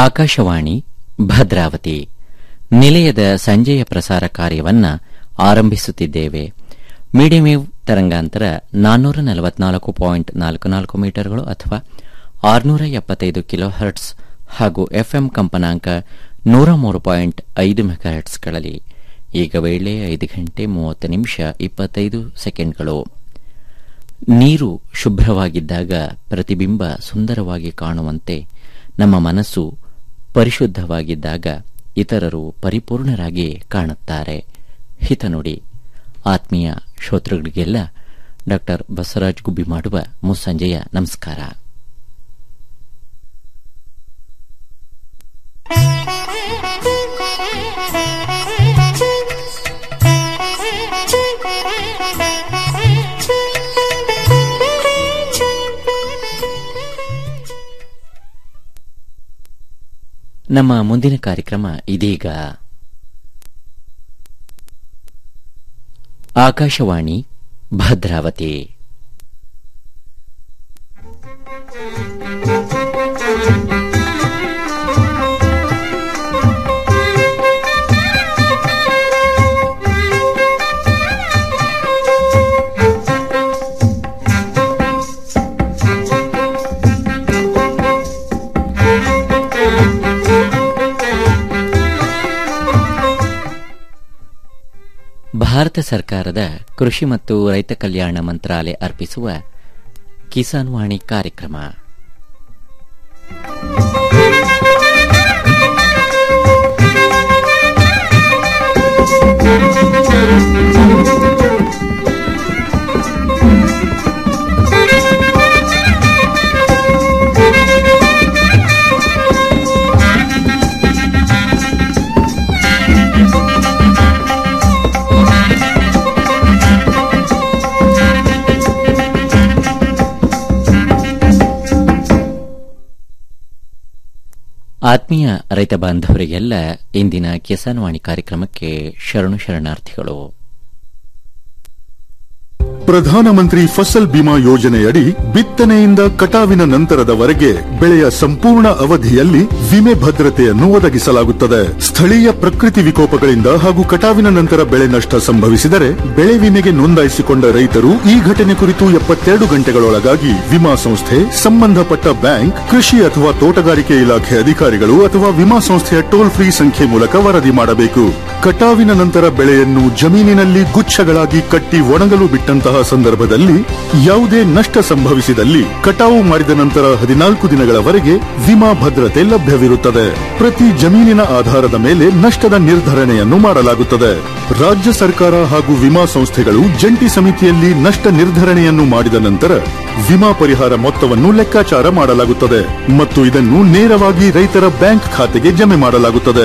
ಆಕಾಶವಾಣಿ ಭದ್ರಾವತಿ ನಿಲಯದ ಸಂಜೆಯ ಪ್ರಸಾರ ಕಾರ್ಯವನ್ನ ಆರಂಭಿಸುತ್ತಿದ್ದೇವೆ ಮೀಡಿಯಂ ವೇವ್ ತರಂಗಾಂತರ ನಾನ್ನೂರ ನಲವತ್ನಾಲ್ಕು ಪಾಯಿಂಟ್ ನಾಲ್ಕು ನಾಲ್ಕು ಮೀಟರ್ಗಳು ಅಥವಾ ಆರುನೂರ ಎಪ್ಪತ್ತೈದು ಕಿಲೋ ಹರ್ಟ್ಸ್ ಹಾಗೂ ಎಫ್ಎಂ ಕಂಪನಾಂಕ ನೂರ ಮೂರು ಪಾಯಿಂಟ್ ಐದು ಮೆಗಾಹರ್ಟ್ಸ್ಗಳಲ್ಲಿ ಈಗ ವೇಳೆ ಐದು ಗಂಟೆ ಮೂವತ್ತು ನಿಮಿಷ ಇಪ್ಪತ್ತೈದು ಸೆಕೆಂಡ್ಗಳು ನೀರು ಶುಭ್ರವಾಗಿದ್ದಾಗ ಪ್ರತಿಬಿಂಬ ಸುಂದರವಾಗಿ ಕಾಣುವಂತೆ ನಮ್ಮ ಮನಸ್ಸು ಪರಿಶುದ್ಧವಾಗಿದ್ದಾಗ ಇತರರು ಪರಿಪೂರ್ಣರಾಗಿ ಕಾಣುತ್ತಾರೆ ಹಿತನುಡಿ ಆತ್ಮೀಯ ಶ್ರೋತೃಗಳಿಗೆಲ್ಲ ಡಾಕ್ಟರ್ ಬಸವರಾಜ್ ಗುಬ್ಬಿ ಮಾಡುವ ಮುಸ್ಸಂಜೆಯ ನಮಸ್ಕಾರ ನಮ್ಮ ಮುಂದಿನ ಕಾರ್ಯಕ್ರಮ ಇದೀಗ ಆಕಾಶವಾಣಿ ಭದ್ರಾವತಿ ಭಾರತ ಸರ್ಕಾರದ ಕೃಷಿ ಮತ್ತು ರೈತ ಕಲ್ಯಾಣ ಮಂತ್ರಾಲಯ ಅರ್ಪಿಸುವ ಕಿಸಾನ್ ವಾಣಿ ಕಾರ್ಯಕ್ರಮ ಆತ್ಮೀಯ ರೈತ ಬಾಂಧವರಿಗೆಲ್ಲ ಇಂದಿನ ಕಿಸಾನ್ ವಾಣಿ ಕಾರ್ಯಕ್ರಮಕ್ಕೆ ಶರಣು ಶರಣಾರ್ಥಿಗಳು ಪ್ರಧಾನಮಂತ್ರಿ ಫಸಲ್ ಬಿಮಾ ಯೋಜನೆಯಡಿ ಬಿತ್ತನೆಯಿಂದ ಕಟಾವಿನ ನಂತರದವರೆಗೆ ಬೆಳೆಯ ಸಂಪೂರ್ಣ ಅವಧಿಯಲ್ಲಿ ವಿಮೆ ಭದ್ರತೆಯನ್ನು ಒದಗಿಸಲಾಗುತ್ತದೆ ಸ್ಥಳೀಯ ಪ್ರಕೃತಿ ವಿಕೋಪಗಳಿಂದ ಹಾಗೂ ಕಟಾವಿನ ನಂತರ ಬೆಳೆ ನಷ್ಟ ಸಂಭವಿಸಿದರೆ ಬೆಳೆ ವಿಮೆಗೆ ನೋಂದಾಯಿಸಿಕೊಂಡ ರೈತರು ಈ ಘಟನೆ ಕುರಿತು ಎಪ್ಪತ್ತೆರಡು ಗಂಟೆಗಳೊಳಗಾಗಿ ವಿಮಾ ಸಂಸ್ಥೆ ಸಂಬಂಧಪಟ್ಟ ಬ್ಯಾಂಕ್ ಕೃಷಿ ಅಥವಾ ತೋಟಗಾರಿಕೆ ಇಲಾಖೆ ಅಧಿಕಾರಿಗಳು ಅಥವಾ ವಿಮಾ ಸಂಸ್ಥೆಯ ಟೋಲ್ ಫ್ರೀ ಸಂಖ್ಯೆ ಮೂಲಕ ವರದಿ ಮಾಡಬೇಕು ಕಟಾವಿನ ನಂತರ ಬೆಳೆಯನ್ನು ಜಮೀನಿನಲ್ಲಿ ಗುಚ್ಛಗಳಾಗಿ ಕಟ್ಟಿ ಒಣಗಲು ಬಿಟ್ಟಂತಹ ಸಂದರ್ಭದಲ್ಲಿ ಯಾವುದೇ ನಷ್ಟ ಸಂಭವಿಸಿದಲ್ಲಿ ಕಟಾವು ಮಾಡಿದ ನಂತರ ಹದಿನಾಲ್ಕು ದಿನಗಳವರೆಗೆ ವಿಮಾ ಭದ್ರತೆ ಲಭ್ಯವಿರುತ್ತದೆ ಪ್ರತಿ ಜಮೀನಿನ ಆಧಾರದ ಮೇಲೆ ನಷ್ಟದ ನಿರ್ಧರಣೆಯನ್ನು ಮಾಡಲಾಗುತ್ತದೆ ರಾಜ್ಯ ಸರ್ಕಾರ ಹಾಗೂ ವಿಮಾ ಸಂಸ್ಥೆಗಳು ಜಂಟಿ ಸಮಿತಿಯಲ್ಲಿ ನಷ್ಟ ನಿರ್ಧರಣೆಯನ್ನು ಮಾಡಿದ ನಂತರ ವಿಮಾ ಪರಿಹಾರ ಮೊತ್ತವನ್ನು ಲೆಕ್ಕಾಚಾರ ಮಾಡಲಾಗುತ್ತದೆ ಮತ್ತು ಇದನ್ನು ನೇರವಾಗಿ ರೈತರ ಬ್ಯಾಂಕ್ ಖಾತೆಗೆ ಜಮೆ ಮಾಡಲಾಗುತ್ತದೆ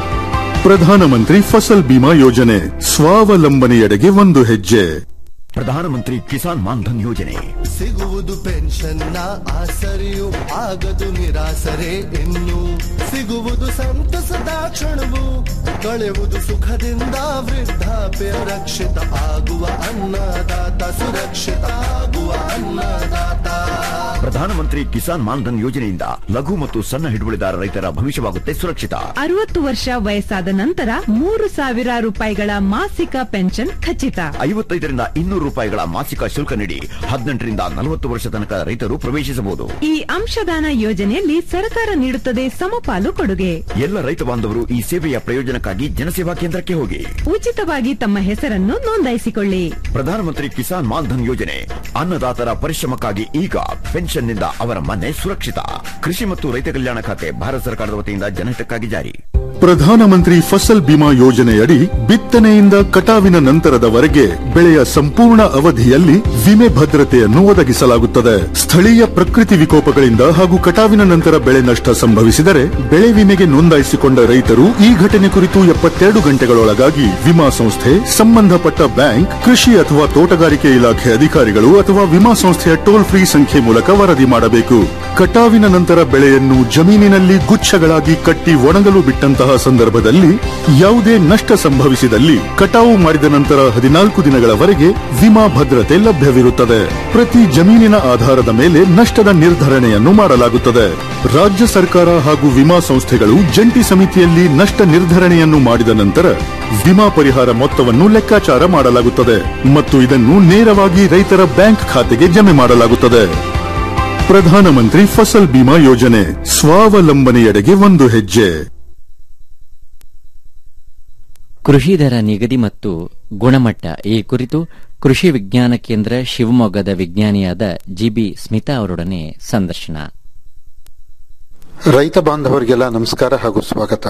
ಪ್ರಧಾನಮಂತ್ರಿ ಫಸಲ್ ಬಿಮಾ ಯೋಜನೆ ಸ್ವಾವಲಂಬನೆಯೆಡೆಗೆ ಒಂದು ಹೆಜ್ಜೆ ಪ್ರಧಾನಮಂತ್ರಿ ಕಿಸಾನ್ ಮಾನ್ಧನ್ ಯೋಜನೆ ಸಿಗುವುದು ಪೆನ್ಷನ್ನ ಆಸರೆಯು ಆಗದು ನಿರಾಸರೆ ಇನ್ನು ಸಿಗುವುದು ಸಂತಸದ ಕ್ಷಣವು ಕಳೆಯುವುದು ಸುಖದಿಂದ ವೃದ್ಧಾಪ್ಯ ರಕ್ಷಿತ ಆಗುವ ಅನ್ನದಾತ ಸುರಕ್ಷಿತ ಆಗುವ ಅನ್ನದಾತ ಪ್ರಧಾನಮಂತ್ರಿ ಕಿಸಾನ್ ಮಾನ್ಧನ್ ಯೋಜನೆಯಿಂದ ಲಘು ಮತ್ತು ಸಣ್ಣ ಹಿಡುವಳಿದಾರ ರೈತರ ಭವಿಷ್ಯವಾಗುತ್ತೆ ಸುರಕ್ಷಿತ ಅರವತ್ತು ವರ್ಷ ವಯಸ್ಸಾದ ನಂತರ ಮೂರು ಸಾವಿರ ರೂಪಾಯಿಗಳ ಮಾಸಿಕ ಪೆನ್ಷನ್ ಖಚಿತ ಐವತ್ತೈದರಿಂದ ಇನ್ನೂರು ರೂಪಾಯಿಗಳ ಮಾಸಿಕ ಶುಲ್ಕ ನೀಡಿ ಹದಿನೆಂಟರಿಂದ ನಲವತ್ತು ವರ್ಷ ತನಕ ರೈತರು ಪ್ರವೇಶಿಸಬಹುದು ಈ ಅಂಶದಾನ ಯೋಜನೆಯಲ್ಲಿ ಸರ್ಕಾರ ನೀಡುತ್ತದೆ ಸಮಪಾಲು ಕೊಡುಗೆ ಎಲ್ಲ ರೈತ ಬಾಂಧವರು ಈ ಸೇವೆಯ ಪ್ರಯೋಜನಕ್ಕಾಗಿ ಜನಸೇವಾ ಕೇಂದ್ರಕ್ಕೆ ಹೋಗಿ ಉಚಿತವಾಗಿ ತಮ್ಮ ಹೆಸರನ್ನು ನೋಂದಾಯಿಸಿಕೊಳ್ಳಿ ಪ್ರಧಾನಮಂತ್ರಿ ಕಿಸಾನ್ ಮಾನ್ಧನ್ ಯೋಜನೆ ಅನ್ನದಾತರ ಪರಿಶ್ರಮಕ್ಕಾಗಿ ಈಗ ಪೆನ್ಷನ್ನಿಂದ ಅವರ ಮನೆ ಸುರಕ್ಷಿತ ಕೃಷಿ ಮತ್ತು ರೈತ ಕಲ್ಯಾಣ ಖಾತೆ ಭಾರತ ಸರ್ಕಾರದ ವತಿಯಿಂದ ಜನಹಿತಕ್ಕಾಗಿ ಜಾರಿ ಪ್ರಧಾನಮಂತ್ರಿ ಫಸಲ್ ಬಿಮಾ ಯೋಜನೆಯಡಿ ಬಿತ್ತನೆಯಿಂದ ಕಟಾವಿನ ನಂತರದವರೆಗೆ ಬೆಳೆಯ ಸಂಪೂರ್ಣ ಅವಧಿಯಲ್ಲಿ ವಿಮೆ ಭದ್ರತೆಯನ್ನು ಒದಗಿಸಲಾಗುತ್ತದೆ ಸ್ಥಳೀಯ ಪ್ರಕೃತಿ ವಿಕೋಪಗಳಿಂದ ಹಾಗೂ ಕಟಾವಿನ ನಂತರ ಬೆಳೆ ನಷ್ಟ ಸಂಭವಿಸಿದರೆ ಬೆಳೆ ವಿಮೆಗೆ ನೋಂದಾಯಿಸಿಕೊಂಡ ರೈತರು ಈ ಘಟನೆ ಕುರಿತು ಎಪ್ಪತ್ತೆರಡು ಗಂಟೆಗಳೊಳಗಾಗಿ ವಿಮಾ ಸಂಸ್ಥೆ ಸಂಬಂಧಪಟ್ಟ ಬ್ಯಾಂಕ್ ಕೃಷಿ ಅಥವಾ ತೋಟಗಾರಿಕೆ ಇಲಾಖೆ ಅಧಿಕಾರಿಗಳು ಅಥವಾ ವಿಮಾ ಸಂಸ್ಥೆಯ ಟೋಲ್ ಫ್ರೀ ಸಂಖ್ಯೆ ಮೂಲಕ ವರದಿ ಮಾಡಬೇಕು ಕಟಾವಿನ ನಂತರ ಬೆಳೆಯನ್ನು ಜಮೀನಿನಲ್ಲಿ ಗುಚ್ಛಗಳಾಗಿ ಕಟ್ಟಿ ಒಣಗಲು ಬಿಟ್ಟಂತಹ ಇಂತಹ ಸಂದರ್ಭದಲ್ಲಿ ಯಾವುದೇ ನಷ್ಟ ಸಂಭವಿಸಿದಲ್ಲಿ ಕಟಾವು ಮಾಡಿದ ನಂತರ ಹದಿನಾಲ್ಕು ದಿನಗಳವರೆಗೆ ವಿಮಾ ಭದ್ರತೆ ಲಭ್ಯವಿರುತ್ತದೆ ಪ್ರತಿ ಜಮೀನಿನ ಆಧಾರದ ಮೇಲೆ ನಷ್ಟದ ನಿರ್ಧರಣೆಯನ್ನು ಮಾಡಲಾಗುತ್ತದೆ ರಾಜ್ಯ ಸರ್ಕಾರ ಹಾಗೂ ವಿಮಾ ಸಂಸ್ಥೆಗಳು ಜಂಟಿ ಸಮಿತಿಯಲ್ಲಿ ನಷ್ಟ ನಿರ್ಧರಣೆಯನ್ನು ಮಾಡಿದ ನಂತರ ವಿಮಾ ಪರಿಹಾರ ಮೊತ್ತವನ್ನು ಲೆಕ್ಕಾಚಾರ ಮಾಡಲಾಗುತ್ತದೆ ಮತ್ತು ಇದನ್ನು ನೇರವಾಗಿ ರೈತರ ಬ್ಯಾಂಕ್ ಖಾತೆಗೆ ಜಮೆ ಮಾಡಲಾಗುತ್ತದೆ ಪ್ರಧಾನಮಂತ್ರಿ ಫಸಲ್ ಬಿಮಾ ಯೋಜನೆ ಸ್ವಾವಲಂಬನೆಯೆಡೆಗೆ ಒಂದು ಹೆಜ್ಜೆ ಕೃಷಿ ದರ ನಿಗದಿ ಮತ್ತು ಗುಣಮಟ್ಟ ಈ ಕುರಿತು ಕೃಷಿ ವಿಜ್ಞಾನ ಕೇಂದ್ರ ಶಿವಮೊಗ್ಗದ ವಿಜ್ಞಾನಿಯಾದ ಜಿಬಿ ಸ್ಮಿತಾ ಅವರೊಡನೆ ಸಂದರ್ಶನ ರೈತ ಬಾಂಧವರಿಗೆಲ್ಲ ನಮಸ್ಕಾರ ಹಾಗೂ ಸ್ವಾಗತ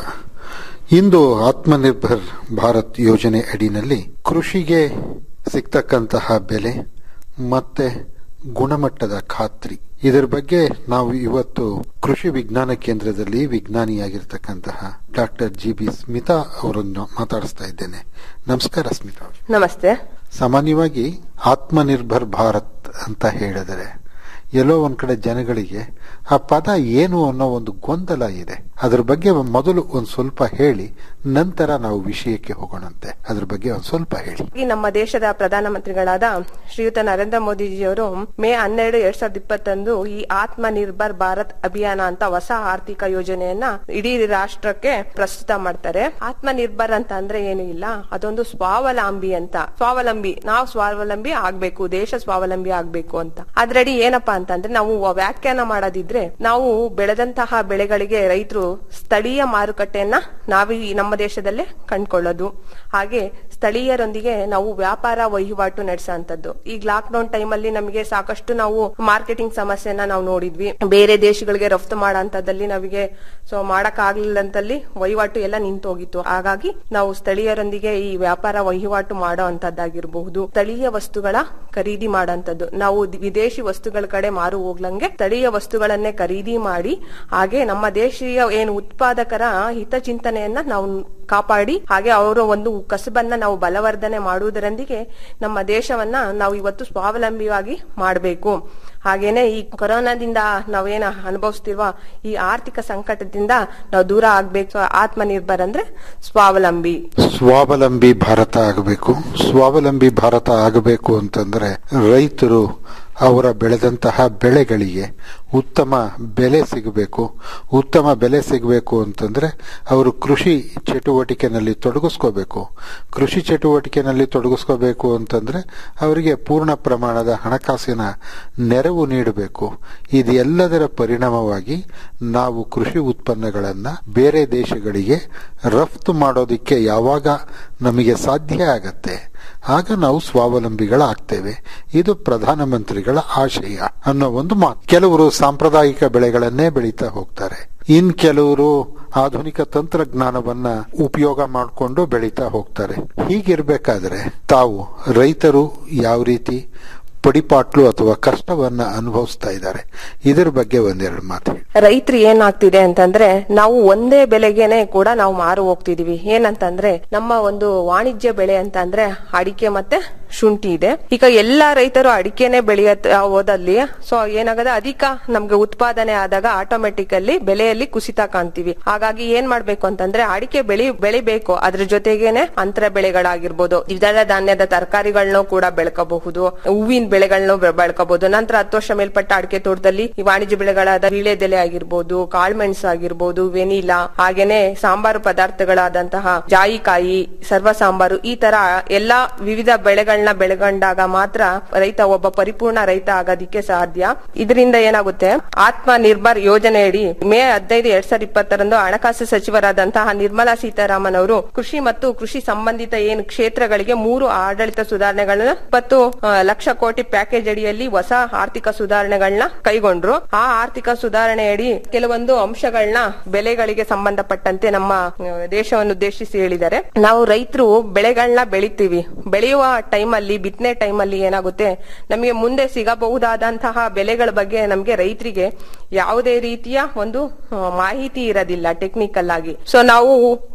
ಇಂದು ಆತ್ಮನಿರ್ಭರ್ ಭಾರತ್ ಯೋಜನೆ ಅಡಿನಲ್ಲಿ ಕೃಷಿಗೆ ಸಿಗ್ತಕ್ಕಂತಹ ಬೆಲೆ ಮತ್ತೆ ಗುಣಮಟ್ಟದ ಖಾತ್ರಿ ಇದರ ಬಗ್ಗೆ ನಾವು ಇವತ್ತು ಕೃಷಿ ವಿಜ್ಞಾನ ಕೇಂದ್ರದಲ್ಲಿ ವಿಜ್ಞಾನಿಯಾಗಿರ್ತಕ್ಕಂತಹ ಡಾಕ್ಟರ್ ಜಿ ಬಿ ಸ್ಮಿತಾ ಅವರನ್ನು ಮಾತಾಡಿಸ್ತಾ ಇದ್ದೇನೆ ನಮಸ್ಕಾರ ಸ್ಮಿತಾ ಅವರೇ. ನಮಸ್ತೆ ಸಾಮಾನ್ಯವಾಗಿ ಆತ್ಮನಿರ್ಭರ್ ಭಾರತ್ ಅಂತ ಹೇಳಿದರೆ ಎಲ್ಲೋ ಒಂದ್ ಕಡೆ ಜನಗಳಿಗೆ ಆ ಪದ ಏನು ಅನ್ನೋ ಒಂದು ಗೊಂದಲ ಇದೆ ಅದ್ರ ಬಗ್ಗೆ ಮೊದಲು ಒಂದ್ ಸ್ವಲ್ಪ ಹೇಳಿ ನಂತರ ನಾವು ವಿಷಯಕ್ಕೆ ಹೋಗೋಣಂತೆ ಅದ್ರ ಬಗ್ಗೆ ಒಂದ್ ಸ್ವಲ್ಪ ಹೇಳಿ ಈ ನಮ್ಮ ದೇಶದ ಪ್ರಧಾನಮಂತ್ರಿಗಳಾದ ಶ್ರೀಯುತ ನರೇಂದ್ರ ಮೋದಿಜಿಯವರು ಮೇ ಹನ್ನೆರಡು ಎರಡ್ ಸಾವಿರದ ಇಪ್ಪತ್ತೊಂದು ಈ ಆತ್ಮ ನಿರ್ಭರ್ ಭಾರತ್ ಅಭಿಯಾನ ಅಂತ ಹೊಸ ಆರ್ಥಿಕ ಯೋಜನೆಯನ್ನ ಇಡೀ ರಾಷ್ಟ್ರಕ್ಕೆ ಪ್ರಸ್ತುತ ಮಾಡ್ತಾರೆ ಆತ್ಮ ನಿರ್ಭರ್ ಅಂತ ಅಂದ್ರೆ ಏನು ಇಲ್ಲ ಅದೊಂದು ಸ್ವಾವಲಂಬಿ ಅಂತ ಸ್ವಾವಲಂಬಿ ನಾವು ಸ್ವಾವಲಂಬಿ ಆಗ್ಬೇಕು ದೇಶ ಸ್ವಾವಲಂಬಿ ಆಗ್ಬೇಕು ಅಂತ ಅದ್ರಡಿ ಏನಪ್ಪಾ ಅಂತಂದ್ರೆ ನಾವು ವ್ಯಾಖ್ಯಾನ ಮಾಡೋದಿದ್ರೆ ನಾವು ಬೆಳೆದಂತಹ ಬೆಳೆಗಳಿಗೆ ರೈತರು ಸ್ಥಳೀಯ ಮಾರುಕಟ್ಟೆಯನ್ನ ನಾವೀ ನಮ್ಮ ದೇಶದಲ್ಲೇ ಕಂಡ್ಕೊಳ್ಳೋದು ಹಾಗೆ ಸ್ಥಳೀಯರೊಂದಿಗೆ ನಾವು ವ್ಯಾಪಾರ ವಹಿವಾಟು ನಡೆಸೋಂಥದ್ದು ಈಗ ಲಾಕ್ ಡೌನ್ ಟೈಮ್ ಅಲ್ಲಿ ನಮಗೆ ಸಾಕಷ್ಟು ನಾವು ಮಾರ್ಕೆಟಿಂಗ್ ಸಮಸ್ಯೆನ ನಾವು ನೋಡಿದ್ವಿ ಬೇರೆ ದೇಶಗಳಿಗೆ ರಫ್ತು ಮಾಡೋಂಥದ್ದಲ್ಲಿ ನಮಗೆ ಸೊ ಮಾಡಕ್ ಆಗ್ಲಿಲ್ಲ ಅಂತಲ್ಲಿ ವಹಿವಾಟು ಎಲ್ಲ ನಿಂತು ಹೋಗಿತ್ತು ಹಾಗಾಗಿ ನಾವು ಸ್ಥಳೀಯರೊಂದಿಗೆ ಈ ವ್ಯಾಪಾರ ವಹಿವಾಟು ಮಾಡೋ ಅಂತದ್ದಾಗಿರಬಹುದು ಸ್ಥಳೀಯ ವಸ್ತುಗಳ ಖರೀದಿ ಮಾಡೋಂಥದ್ದು ನಾವು ದಿ- ವಿದೇಶಿ ವಸ್ತುಗಳ ಕಡೆ ಮಾರು ಹೋಗ್ಲಂಗೆ ಸ್ಥಳೀಯ ವಸ್ತುಗಳನ್ನೇ ಖರೀದಿ ಮಾಡಿ ಹಾಗೆ ನಮ್ಮ ದೇಶೀಯ ಏನು ಉತ್ಪಾದಕರ ಹಿತಚಿಂತನೆಯನ್ನ ನಾವು ಕಾಪಾಡಿ ಹಾಗೆ ಅವರ ಒಂದು ಕಸಬನ್ನ ನಾವು ಬಲವರ್ಧನೆ ಮಾಡುವುದರೊಂದಿಗೆ ನಮ್ಮ ದೇಶವನ್ನ ನಾವು ಇವತ್ತು ಸ್ವಾವಲಂಬಿಯಾಗಿ ಮಾಡಬೇಕು ಹಾಗೇನೆ ಈ ಕೊರೋನಾದಿಂದ ನಾವೇನ ಅನುಭವಿಸ್ತಿರುವ ಈ ಆರ್ಥಿಕ ಸಂಕಟದಿಂದ ನಾವು ದೂರ ಆಗ್ಬೇಕು ಆತ್ಮನಿರ್ಭರ್ ಅಂದ್ರೆ ಸ್ವಾವಲಂಬಿ ಸ್ವಾವಲಂಬಿ ಭಾರತ ಆಗಬೇಕು ಸ್ವಾವಲಂಬಿ ಭಾರತ ಆಗಬೇಕು ಅಂತಂದ್ರೆ ರೈತರು ಅವರ ಬೆಳೆದಂತಹ ಬೆಳೆಗಳಿಗೆ ಉತ್ತಮ ಬೆಲೆ ಸಿಗಬೇಕು ಉತ್ತಮ ಬೆಲೆ ಸಿಗಬೇಕು ಅಂತಂದ್ರೆ ಅವರು ಕೃಷಿ ಚಟುವಟಿಕೆನಲ್ಲಿ ತೊಡಗಿಸ್ಕೋಬೇಕು ಕೃಷಿ ಚಟುವಟಿಕೆನಲ್ಲಿ ತೊಡಗಿಸ್ಕೋಬೇಕು ಅಂತಂದ್ರೆ ಅವರಿಗೆ ಪೂರ್ಣ ಪ್ರಮಾಣದ ಹಣಕಾಸಿನ ನೆರವು ನೀಡಬೇಕು ಇದೆಲ್ಲದರ ಪರಿಣಾಮವಾಗಿ ನಾವು ಕೃಷಿ ಉತ್ಪನ್ನಗಳನ್ನ ಬೇರೆ ದೇಶಗಳಿಗೆ ರಫ್ತು ಮಾಡೋದಿಕ್ಕೆ ಯಾವಾಗ ನಮಗೆ ಸಾಧ್ಯ ಆಗತ್ತೆ ಆಗ ನಾವು ಸ್ವಾವಲಂಬಿಗಳಾಗ್ತೇವೆ ಇದು ಪ್ರಧಾನಮಂತ್ರಿಗಳ ಆಶಯ ಅನ್ನೋ ಒಂದು ಮಾತು ಕೆಲವರು ಸಾಂಪ್ರದಾಯಿಕ ಬೆಳೆಗಳನ್ನೇ ಬೆಳೀತಾ ಹೋಗ್ತಾರೆ ಇನ್ ಕೆಲವರು ಆಧುನಿಕ ತಂತ್ರಜ್ಞಾನವನ್ನ ಉಪಯೋಗ ಮಾಡಿಕೊಂಡು ಬೆಳೀತಾ ಹೋಗ್ತಾರೆ ಹೀಗಿರ್ಬೇಕಾದ್ರೆ ತಾವು ರೈತರು ಯಾವ ರೀತಿ ಪಡಿಪಾಟ್ಲು ಅಥವಾ ಕಷ್ಟವನ್ನ ಅನುಭವಿಸ್ತಾ ಇದ್ದಾರೆ ಇದರ ಬಗ್ಗೆ ಒಂದೆರಡು ಮಾತು ಹೇಳಿ. ರೈತರು ಏನಾಗ್ತಿದೆ ಅಂತಂದ್ರೆ ನಾವು ಒಂದೇ ಬೆಲೆಗೆನೆ ಕೂಡ ನಾವು ಮಾರು ಹೋಗ್ತಿದೀವಿ ಏನಂತಂದ್ರೆ ನಮ್ಮ ಒಂದು ವಾಣಿಜ್ಯ ಬೆಳೆ ಅಂತ ಅಂದ್ರೆ ಅಡಿಕೆ ಮತ್ತೆ ಶುಂಠಿ ಇದೆ ಈಗ ಎಲ್ಲಾ ರೈತರು ಅಡಿಕೆನೆ ಬೆಳೆಯತ್ ಹೋದಲ್ಲಿ ಸೊ ಏನಾಗದ ಅಧಿಕ ನಮ್ಗೆ ಉತ್ಪಾದನೆ ಆದಾಗ ಆಟೋಮೆಟಿಕ್ ಅಲ್ಲಿ ಬೆಲೆಯಲ್ಲಿ ಕುಸಿತ ಕಾಣ್ತೀವಿ ಹಾಗಾಗಿ ಏನ್ ಮಾಡ್ಬೇಕು ಅಂತಂದ್ರೆ ಅಡಿಕೆ ಬೆಳಿ ಬೆಳಿಬೇಕು ಅದ್ರ ಜೊತೆಗೇನೆ ಅಂತರ ಬೆಳೆಗಳಾಗಿರ್ಬೋದು ದ್ವಿದಳ ಧಾನ್ಯದ ತರಕಾರಿಗಳನ್ನೂ ಕೂಡ ಬೆಳ್ಕೋಬಹುದು ಹೂವಿನ ಬೆಳೆಗಳನ್ನೂ ಬೆ- ಬೆಳ್ಕೋಬಹುದು ನಂತರ ಹತ್ತು ವರ್ಷ ಮೇಲ್ಪಟ್ಟ ಅಡಿಕೆ ತೋಟದಲ್ಲಿ ಈ ವಾಣಿಜ್ಯ ಬೆಳೆಗಳಾದ ವೀಳ್ಯದೆಲೆ ಆಗಿರ್ಬೋದು ಕಾಳ್ಮೆಣಸು ಆಗಿರ್ಬೋದು ವೆನಿಲಾ ಹಾಗೇನೆ ಸಾಂಬಾರು ಪದಾರ್ಥಗಳಾದಂತಹ ಜಾಯಿಕಾಯಿ ಸರ್ವ ಸಾಂಬಾರು ಈ ತರ ಎಲ್ಲಾ ವಿವಿಧ ಬೆಳೆಗಳನ್ನ ಬೆಳಗೊಂಡಾಗ ಮಾತ್ರ ರೈತ ಒಬ್ಬ ಪರಿಪೂರ್ಣ ರೈತ ಆಗೋದಿಕ್ಕೆ ಸಾಧ್ಯ ಇದರಿಂದ ಏನಾಗುತ್ತೆ ಆತ್ಮ ನಿರ್ಭರ್ ಯೋಜನೆಯಡಿ ಮೇ ಹದಿನೈದು ಎರಡ್ ಸಾವಿರದ ಇಪ್ಪತ್ತರಂದು ಹಣಕಾಸು ಸಚಿವರಾದಂತಹ ನಿರ್ಮಲಾ ಸೀತಾರಾಮನ್ ಅವರು ಕೃಷಿ ಮತ್ತು ಕೃಷಿ ಸಂಬಂಧಿತ ಏನು ಕ್ಷೇತ್ರಗಳಿಗೆ ಮೂರು ಆಡಳಿತ ಸುಧಾರಣೆಗಳನ್ನ ಇಪ್ಪತ್ತು ಆ, ಲಕ್ಷ ಕೋಟಿ ಪ್ಯಾಕೇಜ್ ಅಡಿಯಲ್ಲಿ ಹೊಸ ಆರ್ಥಿಕ ಸುಧಾರಣೆಗಳನ್ನ ಕೈಗೊಂಡ್ರು ಆ ಆರ್ಥಿಕ ಸುಧಾರಣೆಯಡಿ ಕೆಲವೊಂದು ಅಂಶಗಳನ್ನ ಬೆಲೆಗಳಿಗೆ ಸಂಬಂಧಪಟ್ಟಂತೆ ನಮ್ಮ ಆ, ದೇಶವನ್ನು ಉದ್ದೇಶಿಸಿ ಹೇಳಿದ್ದಾರೆ ನಾವು ರೈತರು ಬೆಳೆಗಳನ್ನ ಬೆಳಿತೀವಿ ಬೆಳೆಯುವ ಟೈಮಲ್ಲಿ ಬಿತ್ತನೆ ಟೈಮಲ್ಲಿ ಏನಾಗುತ್ತೆ ನಮಗೆ ಮುಂದೆ ಸಿಗಬಹುದಾದಂತಹ ಬೆಲೆಗಳ ಬಗ್ಗೆ ನಮಗೆ ರೈತರಿಗೆ ಯಾವುದೇ ರೀತಿಯ ಒಂದು ಆ, ಮಾಹಿತಿ ಇರೋದಿಲ್ಲ ಟೆಕ್ನಿಕಲ್ ಆಗಿ ಸೊ ನಾವು